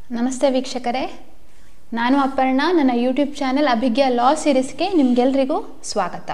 ನಮಸ್ತೆ ವೀಕ್ಷಕರೇ ನಾನು ಅಪರ್ಣ ನನ್ನ ಯೂಟ್ಯೂಬ್ ಚಾನೆಲ್ ಅಭಿಜ್ಞಾ ಲಾ ಸೀರೀಸ್ಗೆ ನಿಮಗೆಲ್ರಿಗೂ ಸ್ವಾಗತ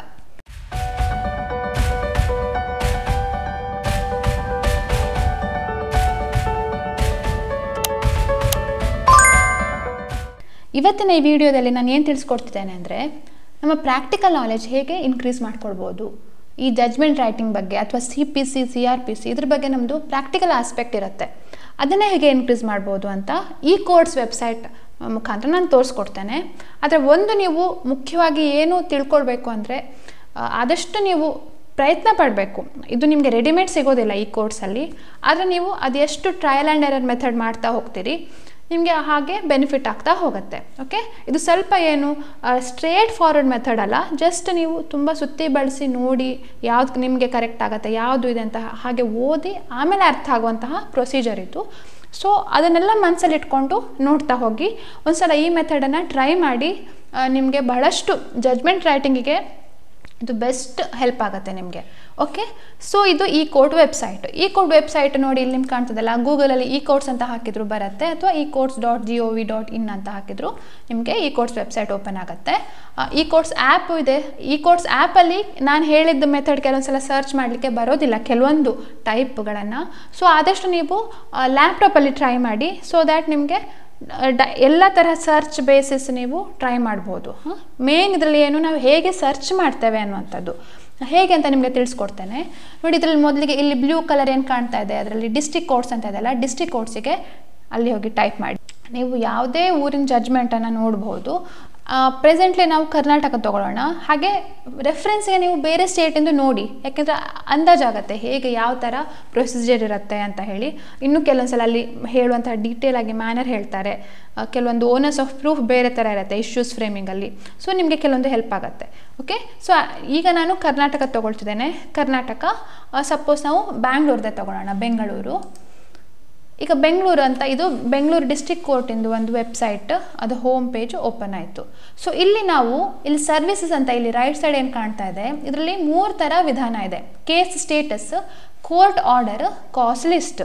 ಇವತ್ತಿನ ಈ ವಿಡಿಯೋದಲ್ಲಿ ನಾನು ಏನು ತಿಳಿಸ್ಕೊಡ್ತಿದ್ದೇನೆ ಅಂದರೆ ನಮ್ಮ ಪ್ರಾಕ್ಟಿಕಲ್ ನಾಲೆಜ್ ಹೇಗೆ ಇನ್ಕ್ರೀಸ್ ಮಾಡ್ಕೊಳ್ಬೋದು ಈ ಜಜ್ಮೆಂಟ್ ರೈಟಿಂಗ್ ಬಗ್ಗೆ ಅಥವಾ C P C C R P C ಇದ್ರ ಬಗ್ಗೆ ನಮ್ಮದು ಪ್ರಾಕ್ಟಿಕಲ್ ಆಸ್ಪೆಕ್ಟ್ ಇರುತ್ತೆ ಅದನ್ನೇ ಹೇಗೆ ಇನ್ಕ್ರೀಸ್ ಮಾಡ್ಬೋದು ಅಂತ ಈ ಕೋರ್ಸ್ ವೆಬ್ಸೈಟ್ ಮುಖಾಂತರ ನಾನು ತೋರಿಸ್ಕೊಡ್ತೇನೆ ಆದರೆ ಒಂದು ನೀವು ಮುಖ್ಯವಾಗಿ ಏನು ತಿಳ್ಕೊಳ್ಬೇಕು ಅಂದರೆ ಆದಷ್ಟು ನೀವು ಪ್ರಯತ್ನ ಪಡಬೇಕು ಇದು ನಿಮಗೆ ರೆಡಿಮೇಡ್ ಸಿಗೋದಿಲ್ಲ ಈ ಕೋರ್ಸಲ್ಲಿ ಆದರೆ ನೀವು ಅದೆಷ್ಟು ಟ್ರಯಲ್ ಆ್ಯಂಡ್ ಎರರ್ ಮೆಥಡ್ ಮಾಡ್ತಾ ಹೋಗ್ತೀರಿ ನಿಮಗೆ ಹಾಗೆ ಬೆನಿಫಿಟ್ ಆಗ್ತಾ ಹೋಗುತ್ತೆ ಓಕೆ ಇದು ಸ್ವಲ್ಪ ಏನು ಸ್ಟ್ರೇಟ್ ಫಾರ್ವರ್ಡ್ ಮೆಥಡ್ ಅಲ್ಲ ಜಸ್ಟ್ ನೀವು ತುಂಬ ಸುತ್ತಿ ಬಳಸಿ ನೋಡಿ ಯಾವ್ದು ನಿಮಗೆ ಕರೆಕ್ಟ್ ಆಗುತ್ತೆ ಯಾವುದು ಇದೆ ಅಂತ ಹಾಗೆ ಓದಿ ಆಮೇಲೆ ಅರ್ಥ ಆಗುವಂತಹ ಪ್ರೊಸೀಜರ್ ಇದು ಸೊ ಅದನ್ನೆಲ್ಲ ಮನಸ್ಸಲ್ಲಿ ಇಟ್ಕೊಂಡು ನೋಡ್ತಾ ಹೋಗಿ ಒಂದ್ಸಲ ಈ ಮೆಥಡನ್ನು ಟ್ರೈ ಮಾಡಿ ನಿಮಗೆ ಬಹಳಷ್ಟು ಜಜ್ಮೆಂಟ್ ರೈಟಿಂಗಿಗೆ ಇದು ಬೆಸ್ಟ್ ಹೆಲ್ಪ್ ಆಗುತ್ತೆ ನಿಮಗೆ ಓಕೆ ಸೊ ಇದು ಈ ಕೋರ್ಟ್ ವೆಬ್ಸೈಟ್ ಈ ಕೋರ್ಟ್ ವೆಬ್ಸೈಟ್ ನೋಡಿ ಇಲ್ಲಿ ನಿಮ್ಗೆ ಕಾಣ್ತದಲ್ಲ ಗೂಗಲಲ್ಲಿ ಈ ಕೋರ್ಸ್ ಅಂತ ಹಾಕಿದ್ರು ಬರುತ್ತೆ ಅಥವಾ ಈ courts dot G O V dot in ಅಂತ ಹಾಕಿದ್ರು ನಿಮಗೆ ಈ ಕೋರ್ಸ್ ವೆಬ್ಸೈಟ್ ಓಪನ್ ಆಗುತ್ತೆ ಈ ಕೋರ್ಸ್ ಆ್ಯಪ್ ಇದೆ ಈ ಕೋರ್ಸ್ ಆ್ಯಪಲ್ಲಿ ನಾನು ಹೇಳಿದ್ದ ಮೆಥಡ್ ಕೆಲವೊಂದ್ಸಲ ಸರ್ಚ್ ಮಾಡಲಿಕ್ಕೆ ಬರೋದಿಲ್ಲ ಕೆಲವೊಂದು ಟೈಪ್ಗಳನ್ನು ಸೊ ಆದಷ್ಟು ನೀವು ಲ್ಯಾಪ್ಟಾಪಲ್ಲಿ ಟ್ರೈ ಮಾಡಿ ಸೊ ದ್ಯಾಟ್ ನಿಮಗೆ ಡ ಎಲ್ಲ ತರಹ ಸರ್ಚ್ ಬೇಸಿಸ್ ನೀವು ಟ್ರೈ ಮಾಡ್ಬೋದು ಮೇನ್ ಇದರಲ್ಲಿ ಏನು ನಾವು ಹೇಗೆ ಸರ್ಚ್ ಮಾಡ್ತೇವೆ ಅನ್ನುವಂಥದ್ದು ಹೇಗೆ ಅಂತ ನಿಮಗೆ ತಿಳಿಸ್ಕೊಡ್ತೇನೆ ನೋಡಿ ಇದರಲ್ಲಿ ಮೊದಲಿಗೆ ಇಲ್ಲಿ ಬ್ಲೂ ಕಲರ್ ಏನು ಕಾಣ್ತಾ ಇದೆ ಅದರಲ್ಲಿ ಡಿಸ್ಟಿಕ್ ಕೋಡ್ಸ್ ಅಂತ ಇದೆಯಲ್ಲ ಡಿಸ್ಟಿಕ್ ಕೋಡ್ಸಿಗೆ ಅಲ್ಲಿ ಹೋಗಿ ಟೈಪ್ ಮಾಡಿ ನೀವು ಯಾವುದೇ ಊರಿನ ಜಡ್ಜ್ಮೆಂಟನ್ನು ನೋಡ್ಬೋದು ಪ್ರೆಸೆಂಟ್ಲಿ ನಾವು ಕರ್ನಾಟಕ ತೊಗೊಳ್ಳೋಣ ಹಾಗೆ ರೆಫರೆನ್ಸ್ಗೆ ನೀವು ಬೇರೆ ಸ್ಟೇಟಿಂದು ನೋಡಿ ಯಾಕೆಂದರೆ ಅಂದಾಜಾಗತ್ತೆ ಹೇಗೆ ಯಾವ ಥರ ಪ್ರೊಸೀಜರ್ ಇರುತ್ತೆ ಅಂತ ಹೇಳಿ ಇನ್ನೂ ಕೆಲವೊಂದು ಸಲ ಅಲ್ಲಿ ಹೇಳುವಂತಹ ಡೀಟೇಲ್ ಆಗಿ ಮ್ಯಾನರ್ ಹೇಳ್ತಾರೆ ಕೆಲವೊಂದು ಓನರ್ಸ್ ಆಫ್ ಪ್ರೂಫ್ ಬೇರೆ ಥರ ಇರುತ್ತೆ ಇಶ್ಯೂಸ್ ಫ್ರೇಮಿಂಗಲ್ಲಿ ಸೊ ನಿಮಗೆ ಕೆಲವೊಂದು ಹೆಲ್ಪ್ ಆಗುತ್ತೆ ಓಕೆ ಸೊ ಈಗ ನಾನು ಕರ್ನಾಟಕ ತೊಗೊಳ್ತಿದ್ದೇನೆ ಕರ್ನಾಟಕ ಸಪೋಸ್ ನಾವು ಬ್ಯಾಂಗ್ಳೂರ್ದೇ ತೊಗೊಳ್ಳೋಣ ಬೆಂಗಳೂರು ಈಗ ಬೆಂಗಳೂರು ಅಂತ ಇದು ಬೆಂಗಳೂರು ಡಿಸ್ಟ್ರಿಕ್ಟ್ ಕೋರ್ಟಿಂದು ಒಂದು ವೆಬ್ಸೈಟ್ ಅದು ಹೋಮ್ ಪೇಜ್ ಓಪನ್ ಆಯಿತು ಸೊ ಇಲ್ಲಿ ನಾವು ಇಲ್ಲಿ ಸರ್ವಿಸಸ್ ಅಂತ ಇಲ್ಲಿ ರೈಟ್ ಸೈಡ್ ಏನು ಕಾಣ್ತಾ ಇದೆ ಇದರಲ್ಲಿ ಮೂರು ಥರ ವಿಧಾನ ಇದೆ case status court order cause list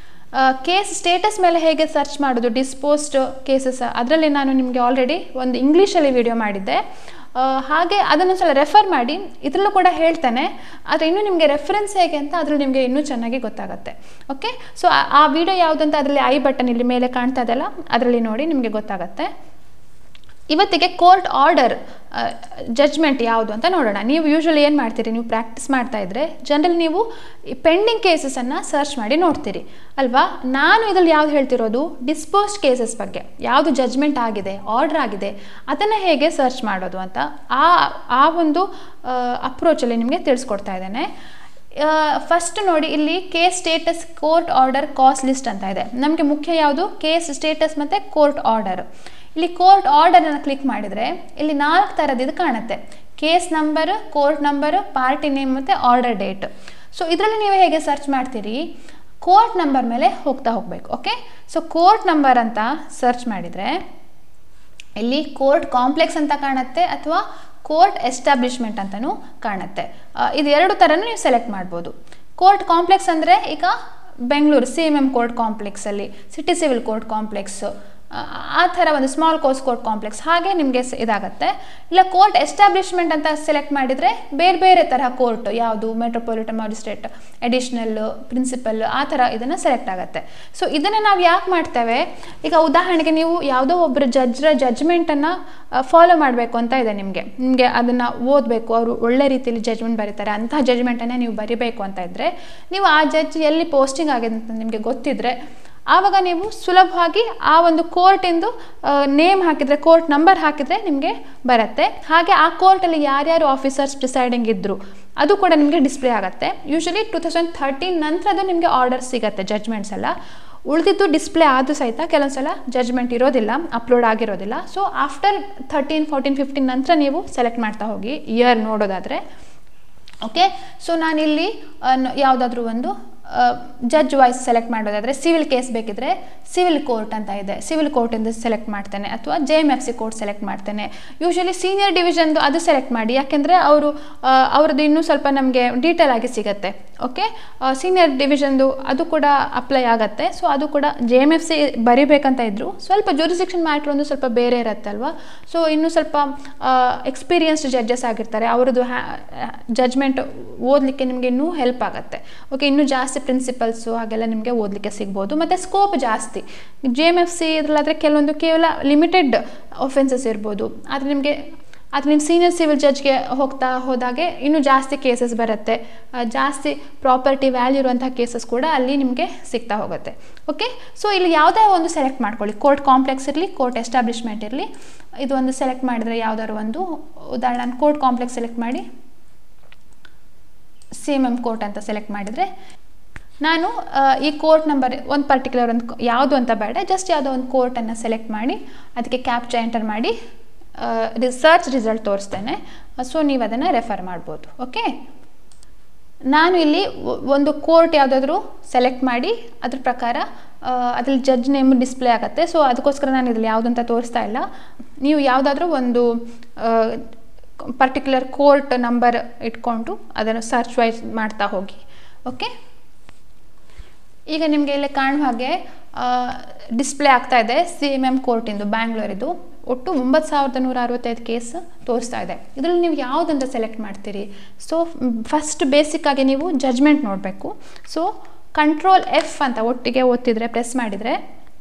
case status ಮೇಲೆ ಹೇಗೆ ಸರ್ಚ್ ಮಾಡೋದು ಡಿಸ್ಪೋಸ್ಡ್ ಕೇಸಸ್ ಅದರಲ್ಲಿ ನಾನು ನಿಮಗೆ ಆಲ್ರೆಡಿ ಒಂದು ಇಂಗ್ಲೀಷಲ್ಲಿ ವಿಡಿಯೋ ಮಾಡಿದ್ದೆ ಹಾಗೆ ಅದನ್ನೊಂದ್ಸಲ ರೆಫರ್ ಮಾಡಿ ಇದರಲ್ಲೂ ಕೂಡ ಹೇಳ್ತೇನೆ ಆದರೆ ಇನ್ನೂ ನಿಮಗೆ ರೆಫರೆನ್ಸ್ ಹೇಗೆ ಅಂತ ಅದರಲ್ಲಿ ನಿಮಗೆ ಇನ್ನೂ ಚೆನ್ನಾಗಿ ಗೊತ್ತಾಗುತ್ತೆ ಓಕೆ ಸೊ ಆ ವಿಡಿಯೋ ಯಾವುದಂತ ಅದರಲ್ಲಿ ಐ ಬಟನ್ ಇಲ್ಲಿ ಮೇಲೆ ಕಾಣ್ತಾ ಇದೆಯಲ್ಲ ಅದರಲ್ಲಿ ನೋಡಿ ನಿಮಗೆ ಗೊತ್ತಾಗುತ್ತೆ ಇವತ್ತಿಗೆ ಕೋರ್ಟ್ ಆರ್ಡರ್ ಜಡ್ಜ್ಮೆಂಟ್ ಯಾವುದು ಅಂತ ನೋಡೋಣ ನೀವು ಯೂಶ್ವಲಿ ಏನು ಮಾಡ್ತೀರಿ ನೀವು ಪ್ರಾಕ್ಟೀಸ್ ಮಾಡ್ತಾ ಇದ್ರೆ ಜನರಲ್ ನೀವು ಪೆಂಡಿಂಗ್ ಕೇಸಸನ್ನು ಸರ್ಚ್ ಮಾಡಿ ನೋಡ್ತೀರಿ ಅಲ್ವಾ ನಾನು ಇದರಲ್ಲಿ ಯಾವ್ದು ಹೇಳ್ತಿರೋದು ಡಿಸ್ಪೋಸ್ಡ್ ಕೇಸಸ್ ಬಗ್ಗೆ ಯಾವುದು ಜಡ್ಜ್ಮೆಂಟ್ ಆಗಿದೆ ಆರ್ಡರ್ ಆಗಿದೆ ಅದನ್ನು ಹೇಗೆ ಸರ್ಚ್ ಮಾಡೋದು ಅಂತ ಆ ಆ ಒಂದು ಅಪ್ರೋಚಲ್ಲಿ ನಿಮಗೆ ತಿಳಿಸ್ಕೊಡ್ತಾ ಇದ್ದೇನೆ ಫಸ್ಟ್ ನೋಡಿ ಇಲ್ಲಿ case status court order cause list ಅಂತ ಇದೆ ನಮಗೆ ಮುಖ್ಯ ಯಾವುದು ಕೇಸ್ ಸ್ಟೇಟಸ್ ಮತ್ತು ಕೋರ್ಟ್ ಆರ್ಡರ್ ಇಲ್ಲಿ ಕೋರ್ಟ್ ಆರ್ಡರನ್ನು ಕ್ಲಿಕ್ ಮಾಡಿದರೆ ಇಲ್ಲಿ ನಾಲ್ಕು ಥರದ್ದು ಕಾಣುತ್ತೆ case number court number party name ಮತ್ತು ಆರ್ಡರ್ ಡೇಟ್ ಸೊ ಇದರಲ್ಲಿ ನೀವು ಹೇಗೆ ಸರ್ಚ್ ಮಾಡ್ತೀರಿ ಕೋರ್ಟ್ ನಂಬರ್ ಮೇಲೆ ಹೋಗ್ತಾ ಹೋಗಬೇಕು ಓಕೆ ಸೊ ಕೋರ್ಟ್ ನಂಬರ್ ಅಂತ ಸರ್ಚ್ ಮಾಡಿದರೆ ಇಲ್ಲಿ ಕೋರ್ಟ್ ಕಾಂಪ್ಲೆಕ್ಸ್ ಅಂತ ಕಾಣುತ್ತೆ ಅಥವಾ ಕೋರ್ಟ್ ಎಸ್ಟಾಬ್ಲಿಷ್ಮೆಂಟ್ ಅಂತಲೂ ಕಾಣುತ್ತೆ ಇದು ಎರಡು ಥರನೂ ನೀವು ಸೆಲೆಕ್ಟ್ ಮಾಡ್ಬೋದು ಕೋರ್ಟ್ ಕಾಂಪ್ಲೆಕ್ಸ್ ಅಂದರೆ ಈಗ Bengaluru C M M court ಕಾಂಪ್ಲೆಕ್ಸಲ್ಲಿ ಸಿಟಿ ಸಿವಿಲ್ ಕೋರ್ಟ್ ಕಾಂಪ್ಲೆಕ್ಸ್ ಆ ಥರ ಒಂದು ಸ್ಮಾಲ್ ಕೋರ್ಸ್ ಕೋರ್ಟ್ ಕಾಂಪ್ಲೆಕ್ಸ್ ಹಾಗೆ ನಿಮಗೆ ಇದಾಗುತ್ತೆ ಇಲ್ಲ ಕೋರ್ಟ್ ಎಸ್ಟಾಬ್ಲಿಷ್ಮೆಂಟ್ ಅಂತ ಸೆಲೆಕ್ಟ್ ಮಾಡಿದರೆ ಬೇರೆ ಬೇರೆ ತರಹ ಕೋರ್ಟ್ ಯಾವುದು ಮೆಟ್ರೋಪಾಲಿಟನ್ ಮ್ಯಾಜಿಸ್ಟ್ರೇಟ್ ಅಡಿಷ್ನಲ್ ಪ್ರಿನ್ಸಿಪಲ್ ಆ ಥರ ಇದನ್ನು ಸೆಲೆಕ್ಟ್ ಆಗುತ್ತೆ ಸೊ ಇದನ್ನು ನಾವು ಯಾಕೆ ಮಾಡ್ತೇವೆ ಈಗ ಉದಾಹರಣೆಗೆ ನೀವು ಯಾವುದೋ ಒಬ್ಬರು ಜಡ್ಜ್ರ ಜಡ್ಜ್ಮೆಂಟನ್ನು ಫಾಲೋ ಮಾಡಬೇಕು ಅಂತ ಇದೆ ನಿಮಗೆ ನಿಮಗೆ ಅದನ್ನು ಓದಬೇಕು ಅವರು ಒಳ್ಳೆ ರೀತಿಯಲ್ಲಿ ಜಡ್ಜ್ಮೆಂಟ್ ಬರೀತಾರೆ ಅಂತಹ ಜಡ್ಜ್ಮೆಂಟನ್ನೇ ನೀವು ಬರಿಬೇಕು ಅಂತ ಇದ್ದರೆ ನೀವು ಆ ಜಡ್ಜ್ ಎಲ್ಲಿ ಪೋಸ್ಟಿಂಗ್ ಆಗಿದೆ ಅಂತ ನಿಮಗೆ ಗೊತ್ತಿದ್ದರೆ ಆವಾಗ ನೀವು ಸುಲಭವಾಗಿ ಆ ಒಂದು ಕೋರ್ಟಿಂದು ನೇಮ್ ಹಾಕಿದರೆ ಕೋರ್ಟ್ ನಂಬರ್ ಹಾಕಿದರೆ ನಿಮಗೆ ಬರುತ್ತೆ ಹಾಗೆ ಆ ಕೋರ್ಟಲ್ಲಿ ಯಾರ್ಯಾರು ಆಫೀಸರ್ಸ್ ಡಿಸೈಡಿಂಗ್ ಇದ್ದರು ಅದು ಕೂಡ ನಿಮಗೆ ಡಿಸ್ಪ್ಲೇ ಆಗುತ್ತೆ ಯೂಶಲಿ ಟು ತೌಸಂಡ್ ಥರ್ಟೀನ್ ನಂತರದ್ದು ನಿಮಗೆ ಆರ್ಡರ್ ಸಿಗುತ್ತೆ ಜಡ್ಜ್ಮೆಂಟ್ಸ್ ಎಲ್ಲ ಉಳಿದಿದ್ದು ಡಿಸ್ಪ್ಲೇ ಆದರೂ ಸಹಿತ ಕೆಲವೊಂದು ಸಲ ಜಡ್ಜ್ಮೆಂಟ್ ಇರೋದಿಲ್ಲ ಅಪ್ಲೋಡ್ ಆಗಿರೋದಿಲ್ಲ so after thirteen fourteen fifteen ನಂತರ ನೀವು ಸೆಲೆಕ್ಟ್ ಮಾಡ್ತಾ ಹೋಗಿ ಇಯರ್ ನೋಡೋದಾದರೆ ಓಕೆ ಸೊ ನಾನಿಲ್ಲಿ ಯಾವುದಾದ್ರೂ ಒಂದು ಜಡ್ಜ್ ವಾಯ್ಸ್ ಸೆಲೆಕ್ಟ್ ಮಾಡೋದಾದರೆ ಸಿವಿಲ್ ಕೇಸ್ ಬೇಕಿದ್ರೆ ಸಿವಿಲ್ ಕೋರ್ಟ್ ಅಂತ ಇದೆ ಸಿವಿಲ್ ಕೋರ್ಟಿಂದ ಸೆಲೆಕ್ಟ್ ಮಾಡ್ತೇನೆ ಅಥವಾ J M F C court select ಮಾಡ್ತೇನೆ ಯೂಶಲಿ ಸೀನಿಯರ್ ಡಿವಿಷನ್ದು ಅದು ಸೆಲೆಕ್ಟ್ ಮಾಡಿ ಯಾಕೆಂದರೆ ಅವರು ಅವ್ರದ್ದು ಇನ್ನೂ ಸ್ವಲ್ಪ ನಮಗೆ ಡೀಟೇಲ್ ಆಗಿ ಸಿಗುತ್ತೆ ಓಕೆ ಸೀನಿಯರ್ ಡಿವಿಷನ್ದು ಅದು ಕೂಡ ಅಪ್ಲೈ ಆಗುತ್ತೆ ಸೊ ಅದು ಕೂಡ ಜೆ ಎಮ್ ಎಫ್ ಸಿ ಬರಿಬೇಕಂತ ಇದ್ದರು ಸ್ವಲ್ಪ ಜೂರಿಸಿಕ್ಷನ್ ಮ್ಯಾಟ್ರ್ ಒಂದು ಸ್ವಲ್ಪ ಬೇರೆ ಇರುತ್ತಲ್ವ ಸೊ ಇನ್ನೂ ಸ್ವಲ್ಪ ಎಕ್ಸ್ಪೀರಿಯನ್ಸ್ಡ್ ಜಡ್ಜಸ್ ಆಗಿರ್ತಾರೆ ಅವ್ರದ್ದು ಹ್ಯಾ ಜಜ್ಮೆಂಟ್ ಓದಲಿಕ್ಕೆ ನಿಮಗೆ ಇನ್ನೂ ಹೆಲ್ಪ್ ಆಗುತ್ತೆ ಓಕೆ ಇನ್ನೂ ಜಾಸ್ತಿ ಪ್ರಿನ್ಸಿಪಲ್ಸು ಹಾಗೆಲ್ಲ ನಿಮಗೆ ಓದಲಿಕ್ಕೆ ಸಿಗ್ಬೋದು ಮತ್ತು ಸ್ಕೋಪ್ ಜಾಸ್ತಿ ಜೆ ಎಮ್ ಎಫ್ ಸಿ ಇದರಲ್ಲಾದರೆ ಕೆಲವೊಂದು ಕೇವಲ ಲಿಮಿಟೆಡ್ ಒಫೆನ್ಸಸ್ ಇರ್ಬೋದು ಆದರೆ ನಿಮಗೆ ಆದರೆ ನೀವು ಸೀನಿಯರ್ ಸಿವಿಲ್ ಜಡ್ಜ್ಗೆ ಹೋಗ್ತಾ ಹೋದಾಗೆ ಇನ್ನೂ ಜಾಸ್ತಿ ಕೇಸಸ್ ಬರುತ್ತೆ ಜಾಸ್ತಿ ಪ್ರಾಪರ್ಟಿ ವ್ಯಾಲ್ಯೂ ಇರುವಂಥ ಕೇಸಸ್ ಕೂಡ ಅಲ್ಲಿ ನಿಮಗೆ ಸಿಗ್ತಾ ಹೋಗುತ್ತೆ ಓಕೆ ಸೊ ಇಲ್ಲಿ ಯಾವುದೇ ಒಂದು ಸೆಲೆಕ್ಟ್ ಮಾಡ್ಕೊಳ್ಳಿ ಕೋರ್ಟ್ ಕಾಂಪ್ಲೆಕ್ಸ್ ಇರಲಿ ಕೋರ್ಟ್ ಎಸ್ಟಾಬ್ಲಿಷ್ಮೆಂಟ್ ಇರಲಿ ಇದು ಒಂದು ಸೆಲೆಕ್ಟ್ ಮಾಡಿದರೆ ಯಾವುದಾದ್ರು ಒಂದು ಉದಾಹರಣೆ ನಾನು ಕೋರ್ಟ್ ಕಾಂಪ್ಲೆಕ್ಸ್ ಸೆಲೆಕ್ಟ್ ಮಾಡಿ ಸಿ ಎಮ್ ಎಮ್ ಕೋರ್ಟ್ ಅಂತ ಸೆಲೆಕ್ಟ್ ಮಾಡಿದರೆ ನಾನು ಈ ಕೋರ್ಟ್ ನಂಬರ್ ಒಂದು ಪರ್ಟಿಕ್ಯುಲರ್ ಒಂದು ಯಾವುದು ಅಂತ ಬೇಡ ಜಸ್ಟ್ ಯಾವುದೋ ಒಂದು ಕೋರ್ಟನ್ನು ಸೆಲೆಕ್ಟ್ ಮಾಡಿ ಅದಕ್ಕೆ ಕ್ಯಾಪ್ಚಾ ಎಂಟರ್ ಮಾಡಿ ರಿಸರ್ಚ್ ರಿಸಲ್ಟ್ ತೋರಿಸ್ತೇನೆ ಸೊ ನೀವು ಅದನ್ನು ರೆಫರ್ ಮಾಡ್ಬೋದು ಓಕೆ ನಾನು ಇಲ್ಲಿ ಒಂದು ಕೋರ್ಟ್ ಯಾವುದಾದ್ರೂ ಸೆಲೆಕ್ಟ್ ಮಾಡಿ ಅದ್ರ ಪ್ರಕಾರ ಅದ್ರಲ್ಲಿ ಜಡ್ಜ್ ನೇಮ್ ಡಿಸ್ಪ್ಲೇ ಆಗುತ್ತೆ ಸೊ ಅದಕ್ಕೋಸ್ಕರ ನಾನು ಇದ್ರಲ್ಲಿ ಯಾವುದಂತ ತೋರಿಸ್ತಾ ಇಲ್ಲ ನೀವು ಯಾವುದಾದ್ರೂ ಒಂದು ಪರ್ಟಿಕ್ಯುಲರ್ ಕೋರ್ಟ್ ನಂಬರ್ ಇಟ್ಕೊಂಡು ಅದನ್ನು ಸರ್ಚ್ ವೈಸ್ ಮಾಡ್ತಾ ಹೋಗಿ ಓಕೆ ಈಗ ನಿಮಗೆ ಇಲ್ಲಿ ಕಾಣುವ ಹಾಗೆ ಡಿಸ್ಪ್ಲೇ ಆಗ್ತಾ ಇದೆ ಸಿ ಎಮ್ ಎಮ್ ಕೋರ್ಟಿಂದು ಬ್ಯಾಂಗ್ಳೂರಿದು ಒಟ್ಟು ಒಂಬತ್ತು ಸಾವಿರದ ನೂರ ಅರವತ್ತೈದು ಕೇಸ್ ತೋರಿಸ್ತಾ ಇದೆ ಇದರಲ್ಲಿ ನೀವು ಯಾವುದಂತ ಸೆಲೆಕ್ಟ್ ಮಾಡ್ತೀರಿ ಸೊ ಫಸ್ಟ್ ಬೇಸಿಕ್ಕಾಗಿ ನೀವು ಜಜ್ಮೆಂಟ್ ನೋಡಬೇಕು ಸೊ ಕಂಟ್ರೋಲ್ ಎಫ್ ಅಂತ ಒಟ್ಟಿಗೆ ಒತ್ತಿದರೆ ಪ್ರೆಸ್ ಮಾಡಿದರೆ